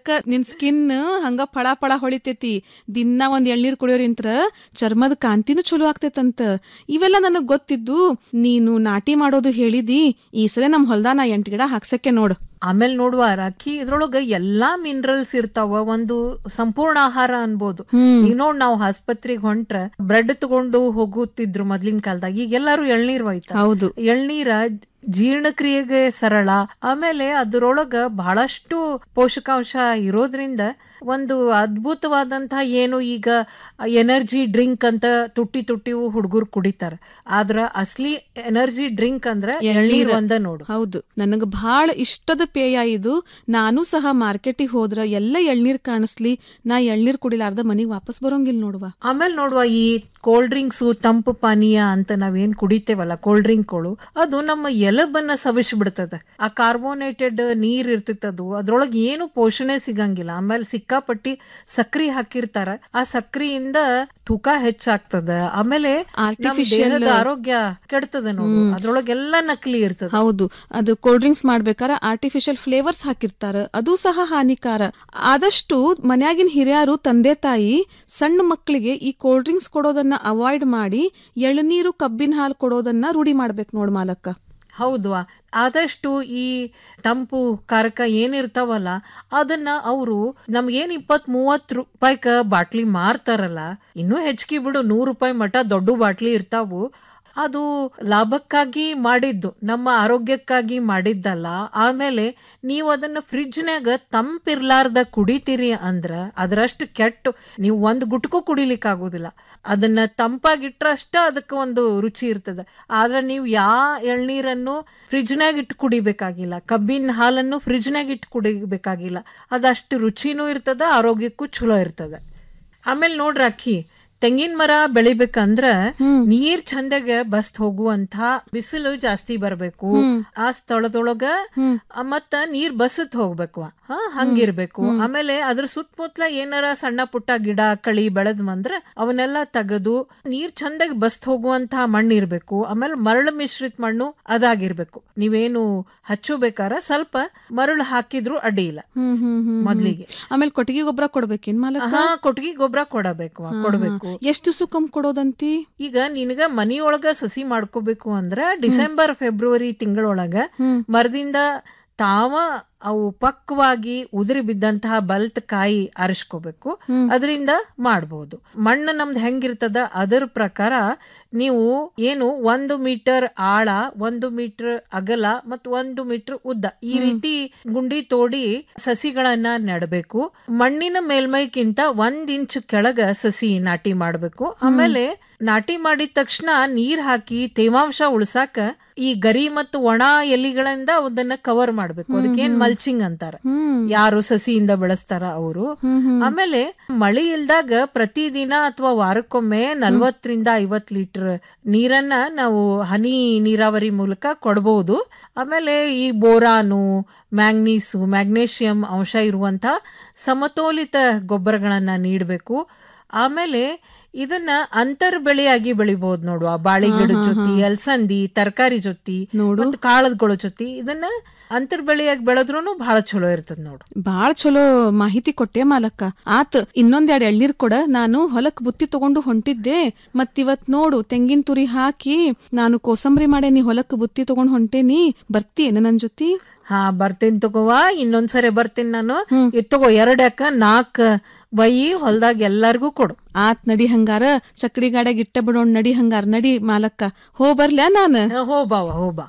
ಸ್ಕಿನ್ ಹಂಗ ಫಳ ಫಳ ಹೊಳಿತೈತಿ ದಿನ ಒಂದ್ ಎಳ್ನೀರ್ ಕುಡಿಯೋರಿಂತ್ರ ಚರ್ಮದ ಕಾಂತಿನೂ ಚಲೋ ಆಗ್ತೈತಂತ ಇವೆಲ್ಲ ನನಗ್ ಗೊತ್ತಿದ್ದು ನೀನು ನಾಟಿ ಮಾಡೋದು ಹೇಳಿದಿ ಈ ಸಲ ನಮ್ ಹೊಲ್ದ ನಾ ಎಂಟ್ ಗಿಡ ಹಾಕ್ಸಕ್ಕೆ ನೋಡು ಆಮೇಲೆ ನೋಡುವ ರಾಖಿ ಇದ್ರೊಳಗ ಎಲ್ಲಾ ಮಿನರಲ್ಸ್ ಇರ್ತಾವ ಒಂದು ಸಂಪೂರ್ಣ ಆಹಾರ ಅನ್ಬೋದು ಈಗ ನೋಡ್ ನಾವು ಆಸ್ಪತ್ರೆಗೆ ಹೊಂಟ್ರ ಬ್ರೆಡ್ ತಗೊಂಡು ಹೋಗುತ್ತಿದ್ರು ಮೊದ್ಲಿನ ಕಾಲದಾಗ ಈಗ ಎಲ್ಲಾರು ಎಳ್ನೀರ್ ಒಯ್ತಾರ ಹೌದು ಎಳ್ನೀರ ಜೀರ್ಣಕ್ರಿಯೆಗೆ ಸರಳ ಆಮೇಲೆ ಅದರೊಳಗ ಬಹಳಷ್ಟು ಪೋಷಕಾಂಶ ಇರೋದ್ರಿಂದ ಒಂದು ಅದ್ಭುತವಾದಂತಹ ಏನು ಈಗ ಎನರ್ಜಿ ಡ್ರಿಂಕ್ ಅಂತ ತುಟ್ಟಿ ತುಟ್ಟಿವು ಹುಡುಗರು ಕುಡಿತಾರ ಆದ್ರ ಅಸ್ಲಿ ಎನರ್ಜಿ ಡ್ರಿಂಕ್ ಅಂದ್ರ ಎಳ್ನೀರ್ ಒಂದ ನೋಡು ಹೌದು ನನಗ ಬಹಳ ಇಷ್ಟದ ಪೇಯ ಇದು ನಾನು ಸಹ ಮಾರ್ಕೆಟಿಗೆ ಹೋದ್ರ ಎಲ್ಲ ಎಳ್ನೀರ್ ಕಾಣಿಸ್ಲಿ ನಾ ಎಳ್ನೀರ್ ಕುಡಿಲಾರ್ದ ಮನಿಗ್ ವಾಪಸ್ ಬರೋಂಗಿಲ್ಲ ನೋಡುವ ಆಮೇಲೆ ನೋಡುವ ಈ ಕೋಲ್ಡ್ ಡ್ರಿಂಕ್ಸು ತಂಪು ಪಾನೀಯ ಅಂತ ನಾವೇನ್ ಕುಡಿತೇವಲ್ಲ ಕೋಲ್ಡ್ ಡ್ರಿಂಕ್ಗಳು ಅದು ನಮ್ಮ ಎಲಬನ್ನ ಸವಿಸಿ ಬಿಡ್ತದೆ ಆ ಕಾರ್ಬೋನೇಟೆಡ್ ನೀರ್ ಇರ್ತಿತ್ತದು ಅದ್ರೊಳಗೆ ಏನು ಪೋಷಣೆ ಸಿಗಂಗಿಲ್ಲ ಆಮೇಲೆ ಸಿಕ್ಕಾಪಟ್ಟಿ ಸಕ್ರಿ ಹಾಕಿರ್ತಾರ ಆ ಸಕ್ರಿಯಿಂದ ತೂಕ ಹೆಚ್ಚಾಗ್ತದ ಆಮೇಲೆ ನಮ್ಮ Artificial- ದೇಹದ ಆರೋಗ್ಯ ಕೆಡ್ತದ ನೋಡು ಅದ್ರೊಳಗೆಲ್ಲ ನಕಲಿ ಇರ್ತದ ಹೌದು ಅದು ಕೋಲ್ಡ್ ಡ್ರಿಂಕ್ಸ್ ಮಾಡ್ಬೇಕಾರ ಆರ್ಟಿಫಿಷಿಯಲ್ ಫ್ಲೇವರ್ಸ್ ಹಾಕಿರ್ತಾರ ಅದು ಸಹ ಹಾನಿಕಾರ ಆದಷ್ಟು ಮನ್ಯಾಗಿನ ಹಿರಿಯರು ತಂದೆ ತಾಯಿ ಸಣ್ಣ ಮಕ್ಕಳಿಗೆ ಈ ಕೋಲ್ಡ್ ಡ್ರಿಂಕ್ಸ್ ಕೊಡೋದನ್ನ ಅವಾಯ್ಡ್ ಮಾಡಿ ಎಳನೀರು ಕಬ್ಬಿನ ಹಾಲು ಕೊಡೋದನ್ನ ರೂಢಿ ಮಾಡ್ಬೇಕು ನೋಡ್ ಮಾಲಕ್ಕ ಹೌದು ಆದಷ್ಟು ಈ ತಂಪು ಕಾರಕ ಏನಿರ್ತಾವಲ್ಲ ಅದನ್ನ ಅವರು ನಮ್ಗೇನ್ ಇಪ್ಪತ್ ಮೂವತ್ ರೂಪಾಯಿಕ ಬಾಟ್ಲಿ ಮಾರ್ತಾರಲ್ಲ ಇನ್ನೂ ಹೆಚ್ಚಿಗೆ ಬಿಡು ನೂರು ರೂಪಾಯಿ ಮಟ ದೊಡ್ಡ ಬಾಟ್ಲಿ ಇರ್ತಾವು ಅದು ಲಾಭಕ್ಕಾಗಿ ಮಾಡಿದ್ದು ನಮ್ಮ ಆರೋಗ್ಯಕ್ಕಾಗಿ ಮಾಡಿದ್ದಲ್ಲ ಆಮೇಲೆ ನೀವು ಅದನ್ನ ಫ್ರಿಡ್ಜ್ನಾಗ ತಂಪಿರ್ಲಾರ್ದ ಕುಡಿತೀರಿ ಅಂದ್ರ ಅದರಷ್ಟು ಕೆಟ್ಟು ನೀವು ಒಂದು ಗುಟ್ಕು ಕುಡಿಲಿಕ್ಕೆ ಆಗೋದಿಲ್ಲ ಅದನ್ನ ತಂಪಾಗಿಟ್ರಷ್ಟ ಅದಕ್ಕೆ ಒಂದು ರುಚಿ ಇರ್ತದೆ ಆದ್ರೆ ನೀವು ಯಾ ಎಳ್ನೀರನ್ನು ಫ್ರಿಡ್ಜ್ನಾಗ ಇಟ್ಟು ಕುಡಿಬೇಕಾಗಿಲ್ಲ ಕಬ್ಬಿನ ಹಾಲನ್ನು ಫ್ರಿಡ್ಜ್ನಾಗ ಇಟ್ಟು ಕುಡಿಬೇಕಾಗಿಲ್ಲ ಅದಷ್ಟು ರುಚಿನೂ ಇರ್ತದ ಆರೋಗ್ಯಕ್ಕೂ ಚಲೋ ಇರ್ತದ ಆಮೇಲೆ ನೋಡ್ರಿ ಅಕ್ಕಿ ತೆಂಗಿನ ಮರ ಬೆಳಿಬೇಕಂದ್ರ ನೀರ್ ಚಂದಗೆ ಬಸ್ತ್ ಹೋಗುವಂತ ಬಿಸಿಲು ಜಾಸ್ತಿ ಬರ್ಬೇಕು ಆ ಸ್ಥಳದೊಳಗ ಆ, ಮತ್ತ ನೀರ್ ಬಸತ್ ಹೋಗ್ಬೇಕು ಹಾ ಹಂಗಿರ್ಬೇಕು ಆಮೇಲೆ ಅದ್ರ ಸುತ್ತಮುತ್ತಲ ಏನಾರ ಸಣ್ಣ ಪುಟ್ಟ ಗಿಡ ಕಳಿ ಬೆಳೆದ್ ಬಂದ್ರ ಅವನ್ನೆಲ್ಲ ತೆಗೆದು ನೀರ್ ಚಂದಾಗಿ ಬಸ್ತ್ ಹೋಗುವಂತ ಮಣ್ಣು ಇರ್ಬೇಕು ಆಮೇಲೆ ಮರಳು ಮಿಶ್ರಿತ ಮಣ್ಣು ಅದಾಗಿರ್ಬೇಕು ನೀವೇನು ಹಚ್ಚಬೇಕಾರ ಸ್ವಲ್ಪ ಮರಳು ಹಾಕಿದ್ರು ಅಡ್ಡಿ ಇಲ್ಲ ಮೊದ್ಲಿಗೆ ಆಮೇಲೆ ಕೊಟ್ಟಿಗೆ ಗೊಬ್ಬರ ಕೊಡ್ಬೇಕೇನ್ ಮಾಲಕ್ಕ ಹಾ ಕೊಟ್ಟಿಗೆ ಗೊಬ್ಬರ ಕೊಡಬೇಕು ಕೊಡ್ಬೇಕು ಎಷ್ಟು ಸುಕಮ್ ಕೊಡೋದಂತಿ ಈಗ ನಿನಗ ಮನಿಯೊಳಗ ಸಸಿ ಮಾಡ್ಕೋಬೇಕು ಅಂದ್ರ ಡಿಸೆಂಬರ್ ಫೆಬ್ರವರಿ ತಿಂಗಳೊಳಗ ಮರದಿಂದ ತಾವ ಅವು ಪಕ್ವಾಗಿ ಉದುರಿ ಬಿದ್ದಂತಹ ಬಲ್ತ್ ಕಾಯಿ ಆರಿಸ್ಕೋಬೇಕು ಅದರಿಂದ ಮಾಡ್ಬೋದು ಮಣ್ಣು ನಮ್ದು ಹೆಂಗಿರ್ತದ ಅದರ ಪ್ರಕಾರ ನೀವು ಏನು ಒಂದು ಮೀಟರ್ ಆಳ ಒಂದು ಮೀಟರ್ ಅಗಲ ಮತ್ತು ಒಂದು ಮೀಟರ್ ಉದ್ದ ಈ ರೀತಿ ಗುಂಡಿ ತೋಡಿ ಸಸಿಗಳನ್ನ ನೆಡಬೇಕು ಮಣ್ಣಿನ ಮೇಲ್ಮೈಗಿಂತ ಒಂದ್ ಇಂಚ್ ಕೆಳಗ ಸಸಿ ನಾಟಿ ಮಾಡ್ಬೇಕು ಆಮೇಲೆ ನಾಟಿ ಮಾಡಿದ ತಕ್ಷಣ ನೀರ್ ಹಾಕಿ ತೇವಾಂಶ ಉಳ್ಸಾಕ ಈ ಗರಿ ಮತ್ತು ಒಣ ಎಲಿಗಳಿಂದ ಅದನ್ನ ಕವರ್ ಮಾಡ್ಬೇಕು ಅದಕ್ಕೇನ್ ಮಲ್ಚಿಂಗ್ ಅಂತಾರ ಯಾರು ಸಸಿಯಿಂದ ಬೆಳೆಸ್ತಾರ ಅವರು ಆಮೇಲೆ ಮಳಿ ಇಲ್ದಾಗ ಪ್ರತಿದಿನ ಅಥವಾ ವಾರಕ್ಕೊಮ್ಮೆ ನಲ್ವತ್ತರಿಂದ ಐವತ್ ಲೀಟರ್ ನೀರನ್ನ ನಾವು ಹನಿ ನೀರಾವರಿ ಮೂಲಕ ಕೊಡಬಹುದು ಆಮೇಲೆ ಈ ಬೋರಾನು ಮ್ಯಾಂಗ್ನೀಸು ಮ್ಯಾಗ್ನೇಷಿಯಂ ಅಂಶ ಇರುವಂತ ಸಮತೋಲಿತ ಗೊಬ್ಬರಗಳನ್ನ ನೀಡಬೇಕು ಆಮೇಲೆ ಇದನ್ನ ಅಂತರ್ ಬೆಳೆಯಾಗಿ ಬೆಳಿಬಹುದು ನೋಡುವ ಬಾಳಿ ಗಿಡದ ಜೊತೆ ಅಲ್ಸಂದಿ ತರಕಾರಿ ಜೊತೆ ಮತ್ತು ಕಾಳದಗಳ ಜೊತೆ ಇದನ್ನ ಅಂತರ್ ಬೆಳೆಯಾಗಿ ಬೆಳೆದ್ರೂ ಬಹಳ ಚಲೋ ಇರ್ತದ ನೋಡು ಬಾಳ ಚಲೋ ಮಾಹಿತಿ ಕೊಟ್ಟೆ ಮಾಲಕ್ಕ ಆತ್ ಇನ್ನೊಂದೆರಡ್ ಎಳ್ನೀರ್ ಕೊಡ ನಾನು ಹೊಲಕ್ ಬುತ್ತಿ ತಗೊಂಡು ಹೊಂಟಿದ್ದೆ ಮತ್ತಿವತ್ ನೋಡು ತೆಂಗಿನ ತುರಿ ಹಾಕಿ ನಾನು ಕೋಸಂಬರಿ ಮಾಡೇನಿ ಹೊಲಕ್ ಬುತ್ತಿ ತಗೊಂಡ್ ಹೊಂಟೇನಿ ಬರ್ತೀಯೇನ ನನ್ ಜೊತಿ ಹಾ ಬರ್ತೇನೆ ತಗೋವ ಇನ್ನೊಂದ್ಸರಿ ಬರ್ತೀನಿ ನಾನು ಇದ್ ತಗೋ ಎರಡ್ ಯಾಕ ನಾಲ್ಕ ಬೈ ಹೊಲ್ದಾಗ ಎಲ್ಲಾರ್ಗೂ ಕೊಡು ಆತ್ ನಡಿ ಹಂಗಾರ ಚಕ್ಡಿ ಗಾಡ್ಯಾಗ ಇಟ್ಟ ಬಿಡೋಣ ನಡಿ ಹಂಗಾರ ನಡಿ ಮಾಲಕ್ಕ ಹೋ ಬರ್ಲ್ಯಾ ನಾನು ಹೋ ಬಾವ ಹೋ ಬಾ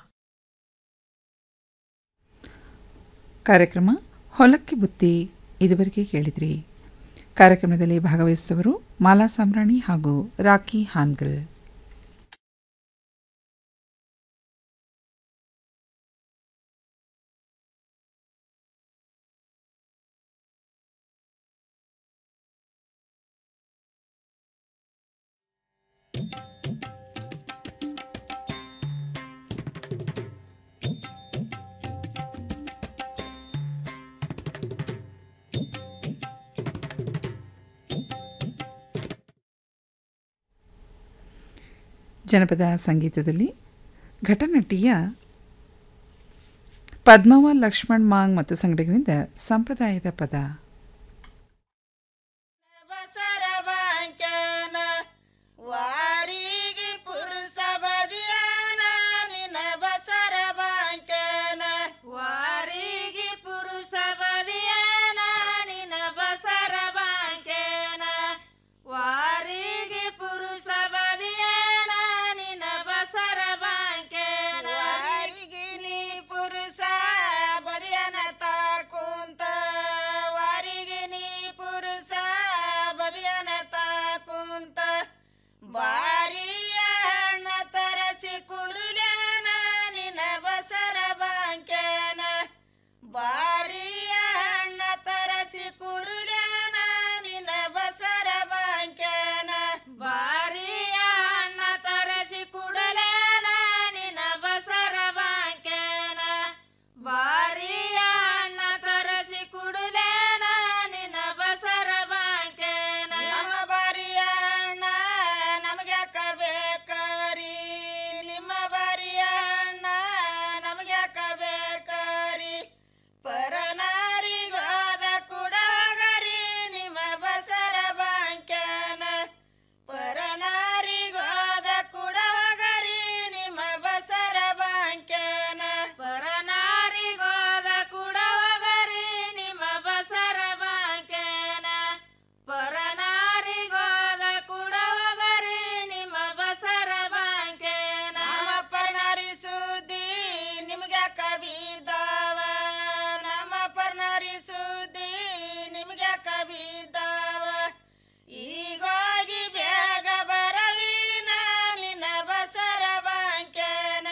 ಕಾರ್ಯಕ್ರಮ ಹೊಲಕ್ಕೆ ಬುತ್ತಿ ಇದುವರೆಗೆ ಕೇಳಿದ್ರಿ ಕಾರ್ಯಕ್ರಮದಲ್ಲಿ ಭಾಗವಹಿಸಿದವರು ಮಾಲಾ ಸಾಮ್ರಾಣಿ ಹಾಗೂ ರಾಕಿ ಹಾನ್ಗಲ್ ಜನಪದ ಸಂಗೀತದಲ್ಲಿ ಘಟನಟಿಯ ಪದ್ಮವ ಲಕ್ಷ್ಮಣ್ ಮಾಂಗ್ ಮತ್ತು ಸಂಗಡಿಗರಿಂದ ಸಂಪ್ರದಾಯದ ಪದ ಬಾರಿಯ ಹಣ್ಣ ತರಸಿ ಕುಡುಲ್ಯಾನ ನಿನ್ನ ಬಸರ ಬಾಂಕ್ಯಾನ ಬಾರಿಯ ಹಣ್ಣ ತರಸಿ ಕುಡಲೇನ ನಿನ್ನ ಬಸರ ಬಾಂಕ್ಯಾನ ಬಾರಿಯ ಹಣ್ಣ ತರಸಿ ಕುಡುಲೇನ ನಿನ್ನ ಬಸರ ಬಾಂಕ್ಯಾನ ನಮ್ಮ ಬಾರಿಯ ಹಣ್ಣ ನಮಗೆ ಬೇಕರಿ ನಿಮ್ಮ ಬಾರಿಯ ಹಣ್ಣ ನಮಗೆ ಬೇಕರಿ ಪರನಾರಿಗಾದ ಕುಡಗರಿ ನಿಮ್ಮ ಬಸರ ಬಾಂಕ್ಯಾನ ಪರನಾರಿಗಾದ ಕುಡಗರಿ ನಿಮ್ಮ ಬಸರ ಬಾಂಕ್ಯಾನ ಪರನಾರಿಗಾದ ಕುಡಗರಿ ನಿಮ್ಮ ಬಸರ ಬಾಂಕ್ಯಾನ ಪರನಾರಿಗಾದ ಕುಡಗರಿ ನಿಮ್ಮ ಬಸರ ಬಾಂಕ್ಯಾನ ನಮ್ಮ ಪರನಾರಿ ಸುದ್ದಿ ನಿಮ್ಗೆ ಕವಿದಾವ ನಮ್ಮ ಪರ್ನಾರಿ ಸುದ್ದಿ ನಿಮ್ಗೆ ಕವಿದಾವ ಈಗೋಗಿ ಬೇಗ ಬರವೀನ ನಿನ್ನ ಬಸರ ಬಾಂಕ್ಯಾನ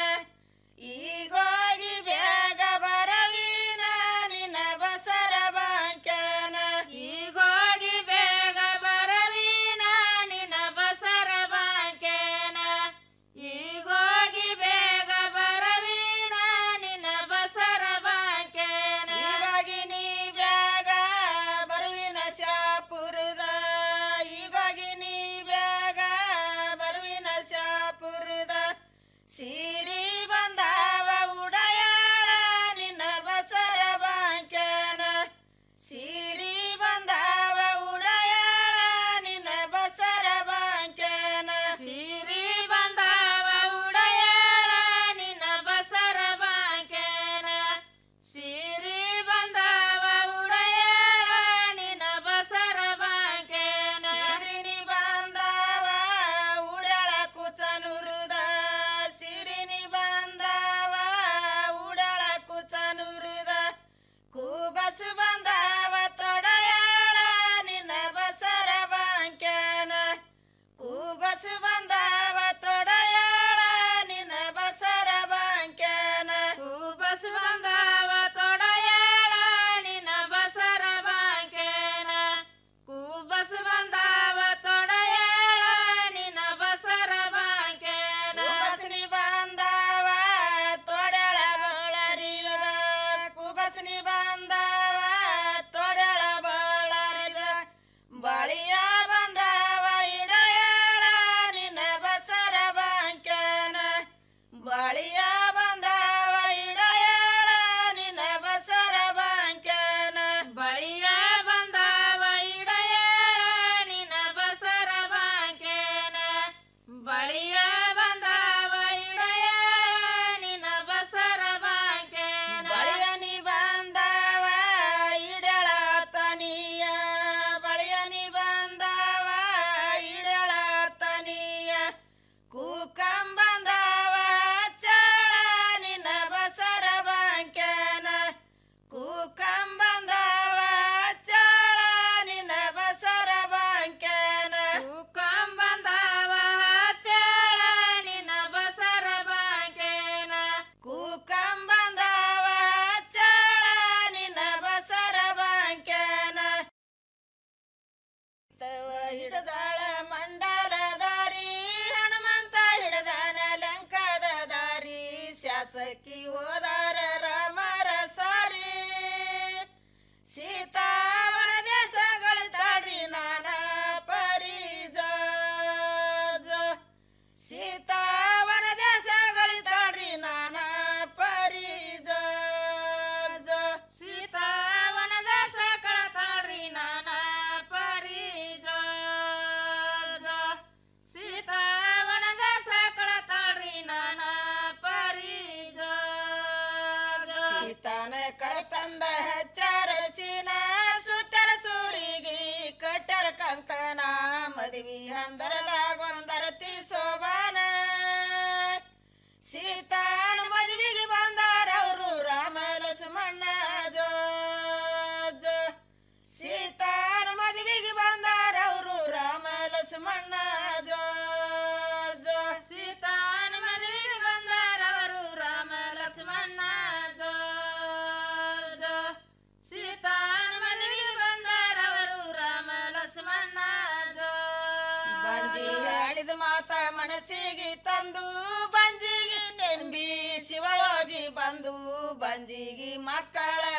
ಈಗೋಗಿ ಬೇಗ ಬರವೀನ ನಿನ್ನ ಬಸರ ಬಾಂಕ್ಯಾನ ಈಗೋಗಿ ಬೇಗ ಬರವೀನ ನಿನ್ನ ಬಸರ ಬಾಂಕ್ಯಾನ ಈಗೋಗಿ ಬೇಗ ಬರವೀನ ನಿನ್ನ ಬಸರ ಬಾಂಕ್ಯಾನ ಈಗಾಗಿ ನೀ ಬೇಗ ಬರುವಿನ ಶಾಪುರದ ಈಗಾಗಿ ನೀ ಬೇಗ ಬರುವಿನ ಶಾಪುರದ ಸೀರಿ ಬಂದಾವ ಉಡಯಾಳ ನಿನ್ನ ಬಸರ ಬಾಂಕ್ಯಾನ ಸೀರಿ ಬಂದಾವ ಉಡಯಾಳ ನಿನ್ನ ಬಸರ ಬಾಂಕ್ಯಾನ ಸೀರಿ ಬಂದಾವ ಉಡಯಾಳ ನಿನ್ನ ಬಸರ ಬಾಂಕ್ಯಾನ ಸೀರಿ ಬಂದಾವ ಉಡಯಾಳ ನಿನ್ನ ಬಸರ ಬಾಂಕ್ಯಾನ ಸಿರಿನಿ ಬಂದಾವ ಉಡಳ ಕುಚನುರುದ ಸಿರಿನಿ ಬಂದಾವ ಉಡಳ ಕುಚನುರುದ ಕೂಬಸ್ ಬಂದಾವ ತೊಡಯಾಳ ನಿನ್ನ ಬಸರ ಬಾಂಕ್ಯಾನ ಕೂಬಸ್ ಬಂದಾವ ತೊಡಯಾಳ ನಿನ್ನ ಬಸರ ಬಾಂಕ್ಯಾನ ಕೂಬಸ್ ಬಂದಾವ ತೊಡಯಾಳ ನಿನ್ನ ಬಸರ ಬಾಂಕ್ಯಾನ ಕೂಬಸ್ ಬಂದಾವ ತೊಡಯಾಳ ನಿನ್ನ ಬಸರ ಬಾಂಕ್ಯಾನ ಕೂಬಸ್ನಿ ಬಂದಾವ ತೊಡಳ ಬಳರಿದ ಕೂಬಸ್ನಿ ಬಂದಾವ ತೊಡಳ ಬಳರಿದ ಬಳಿಯ ಬಂದಾವ ಇಡಯಾಳ ನಿನ್ನ ಬಸರ ಬಾಂಕ್ಯಾನ ಬಳಿಯ ಬಂದಾವ ಇಡಯಾಳ ನಿನ್ನ ಬಸರ ಬಾಂಕ್ಯಾನ ಬಳಿಯ ಬಂದಾವ ಇಡಯಾಳ ನಿನ್ನ ಬಸರ ಬಾಂಕ್ಯಾನ ಬಳಿಯ ಬಂದಾವ ಇಡಯಾಳ ನಿನ್ನ ಬಸರ ಬಾಂಕ್ಯಾನ ಬಳಿಯ ನೀ ಬಂದಾವ ಇಡಳ ತನಿಯ ಬಳಿಯ ನೀ ಬಂದಾವ ಇಡಳ ತನಿಯ ಕೂಕಂ ಬಂದಾವ ಚಾಳ ನಿನ್ನ ಬಸರ ಬಾಂಕ್ಯಾನ ಕೂಕಂ ಬಂದಾವ ಚಾಳ ನಿನ್ನ ಬಸರ ಬಾಂಕ್ಯಾನ ಕೂಕಂ ಬಂದಾವ ಚಾಳ ನಿನ್ನ ಬಸರ ಬಾಂಕ್ಯಾನ ಕೂಕಂ ಬಂದಾವ ಚಾಳ ನಿನ್ನ ಬಸರ ಬಾಂಕ್ಯಾನ ತವ ಹಿಡದಾಳ ಮಂಡಲ ದಾರಿ ಹನುಮಂತ ಹಿಡದಾನ ಲಂಕದ ದಾರಿ ಶಾಸಕಿ ಓದಾರ ರಾಮರ ಸಾರಿ ಸೀತಾವರ ದೇಶಗಳ ತಾಡ್ರಿ ನಾನ ಪರಿಜ ಸೀತಾವರ ದೇಶಗಳ ತಾಡ್ರಿ ನಾನ ಪರಿಜ ಸೀತಾವನ ದೇಶಗಳ ತಾಡ್ರಿ ನಾನ ಪರಿಜ ಸೀತಾವನ ದೇಶಗಳ ತಾಡ್ರಿ ನಾನ ಪರಿಜ ಸೀತಾನ ಕರ್ತಂದ ಹಚ್ಚಾರ ಸೀನ ಸುತ್ತರ ಸೂರಿಗೆ ಕಟ್ಟರ ಕಂಕನ ಮದುವೆ ಹಂದರದಾಗೊಂದರತಿ ಶೋಭಾನ ಸೀತಾನ ಮದುವೆಗೆ ಬಂದಾರ ಅವರು ರಾಮ ಲಕ್ಷ್ಮಣ ಜೋ ಜೋ ಸೀತಾನ ಮದುವೆಗೆ ಬಂದಾರ ಅವರು ರಾಮ ಲಕ್ಷ್ಮಣ ಜೋ ಜೋ ಸೀತಾನ ಮದುವೆಗೆ ಬಂದಾರ ಅವರು ರಾಮ ಲಕ್ಷ್ಮಣ ಜೋ ಜೋ ಬಂಜಿಗಿ ಮಕ್ಕಳ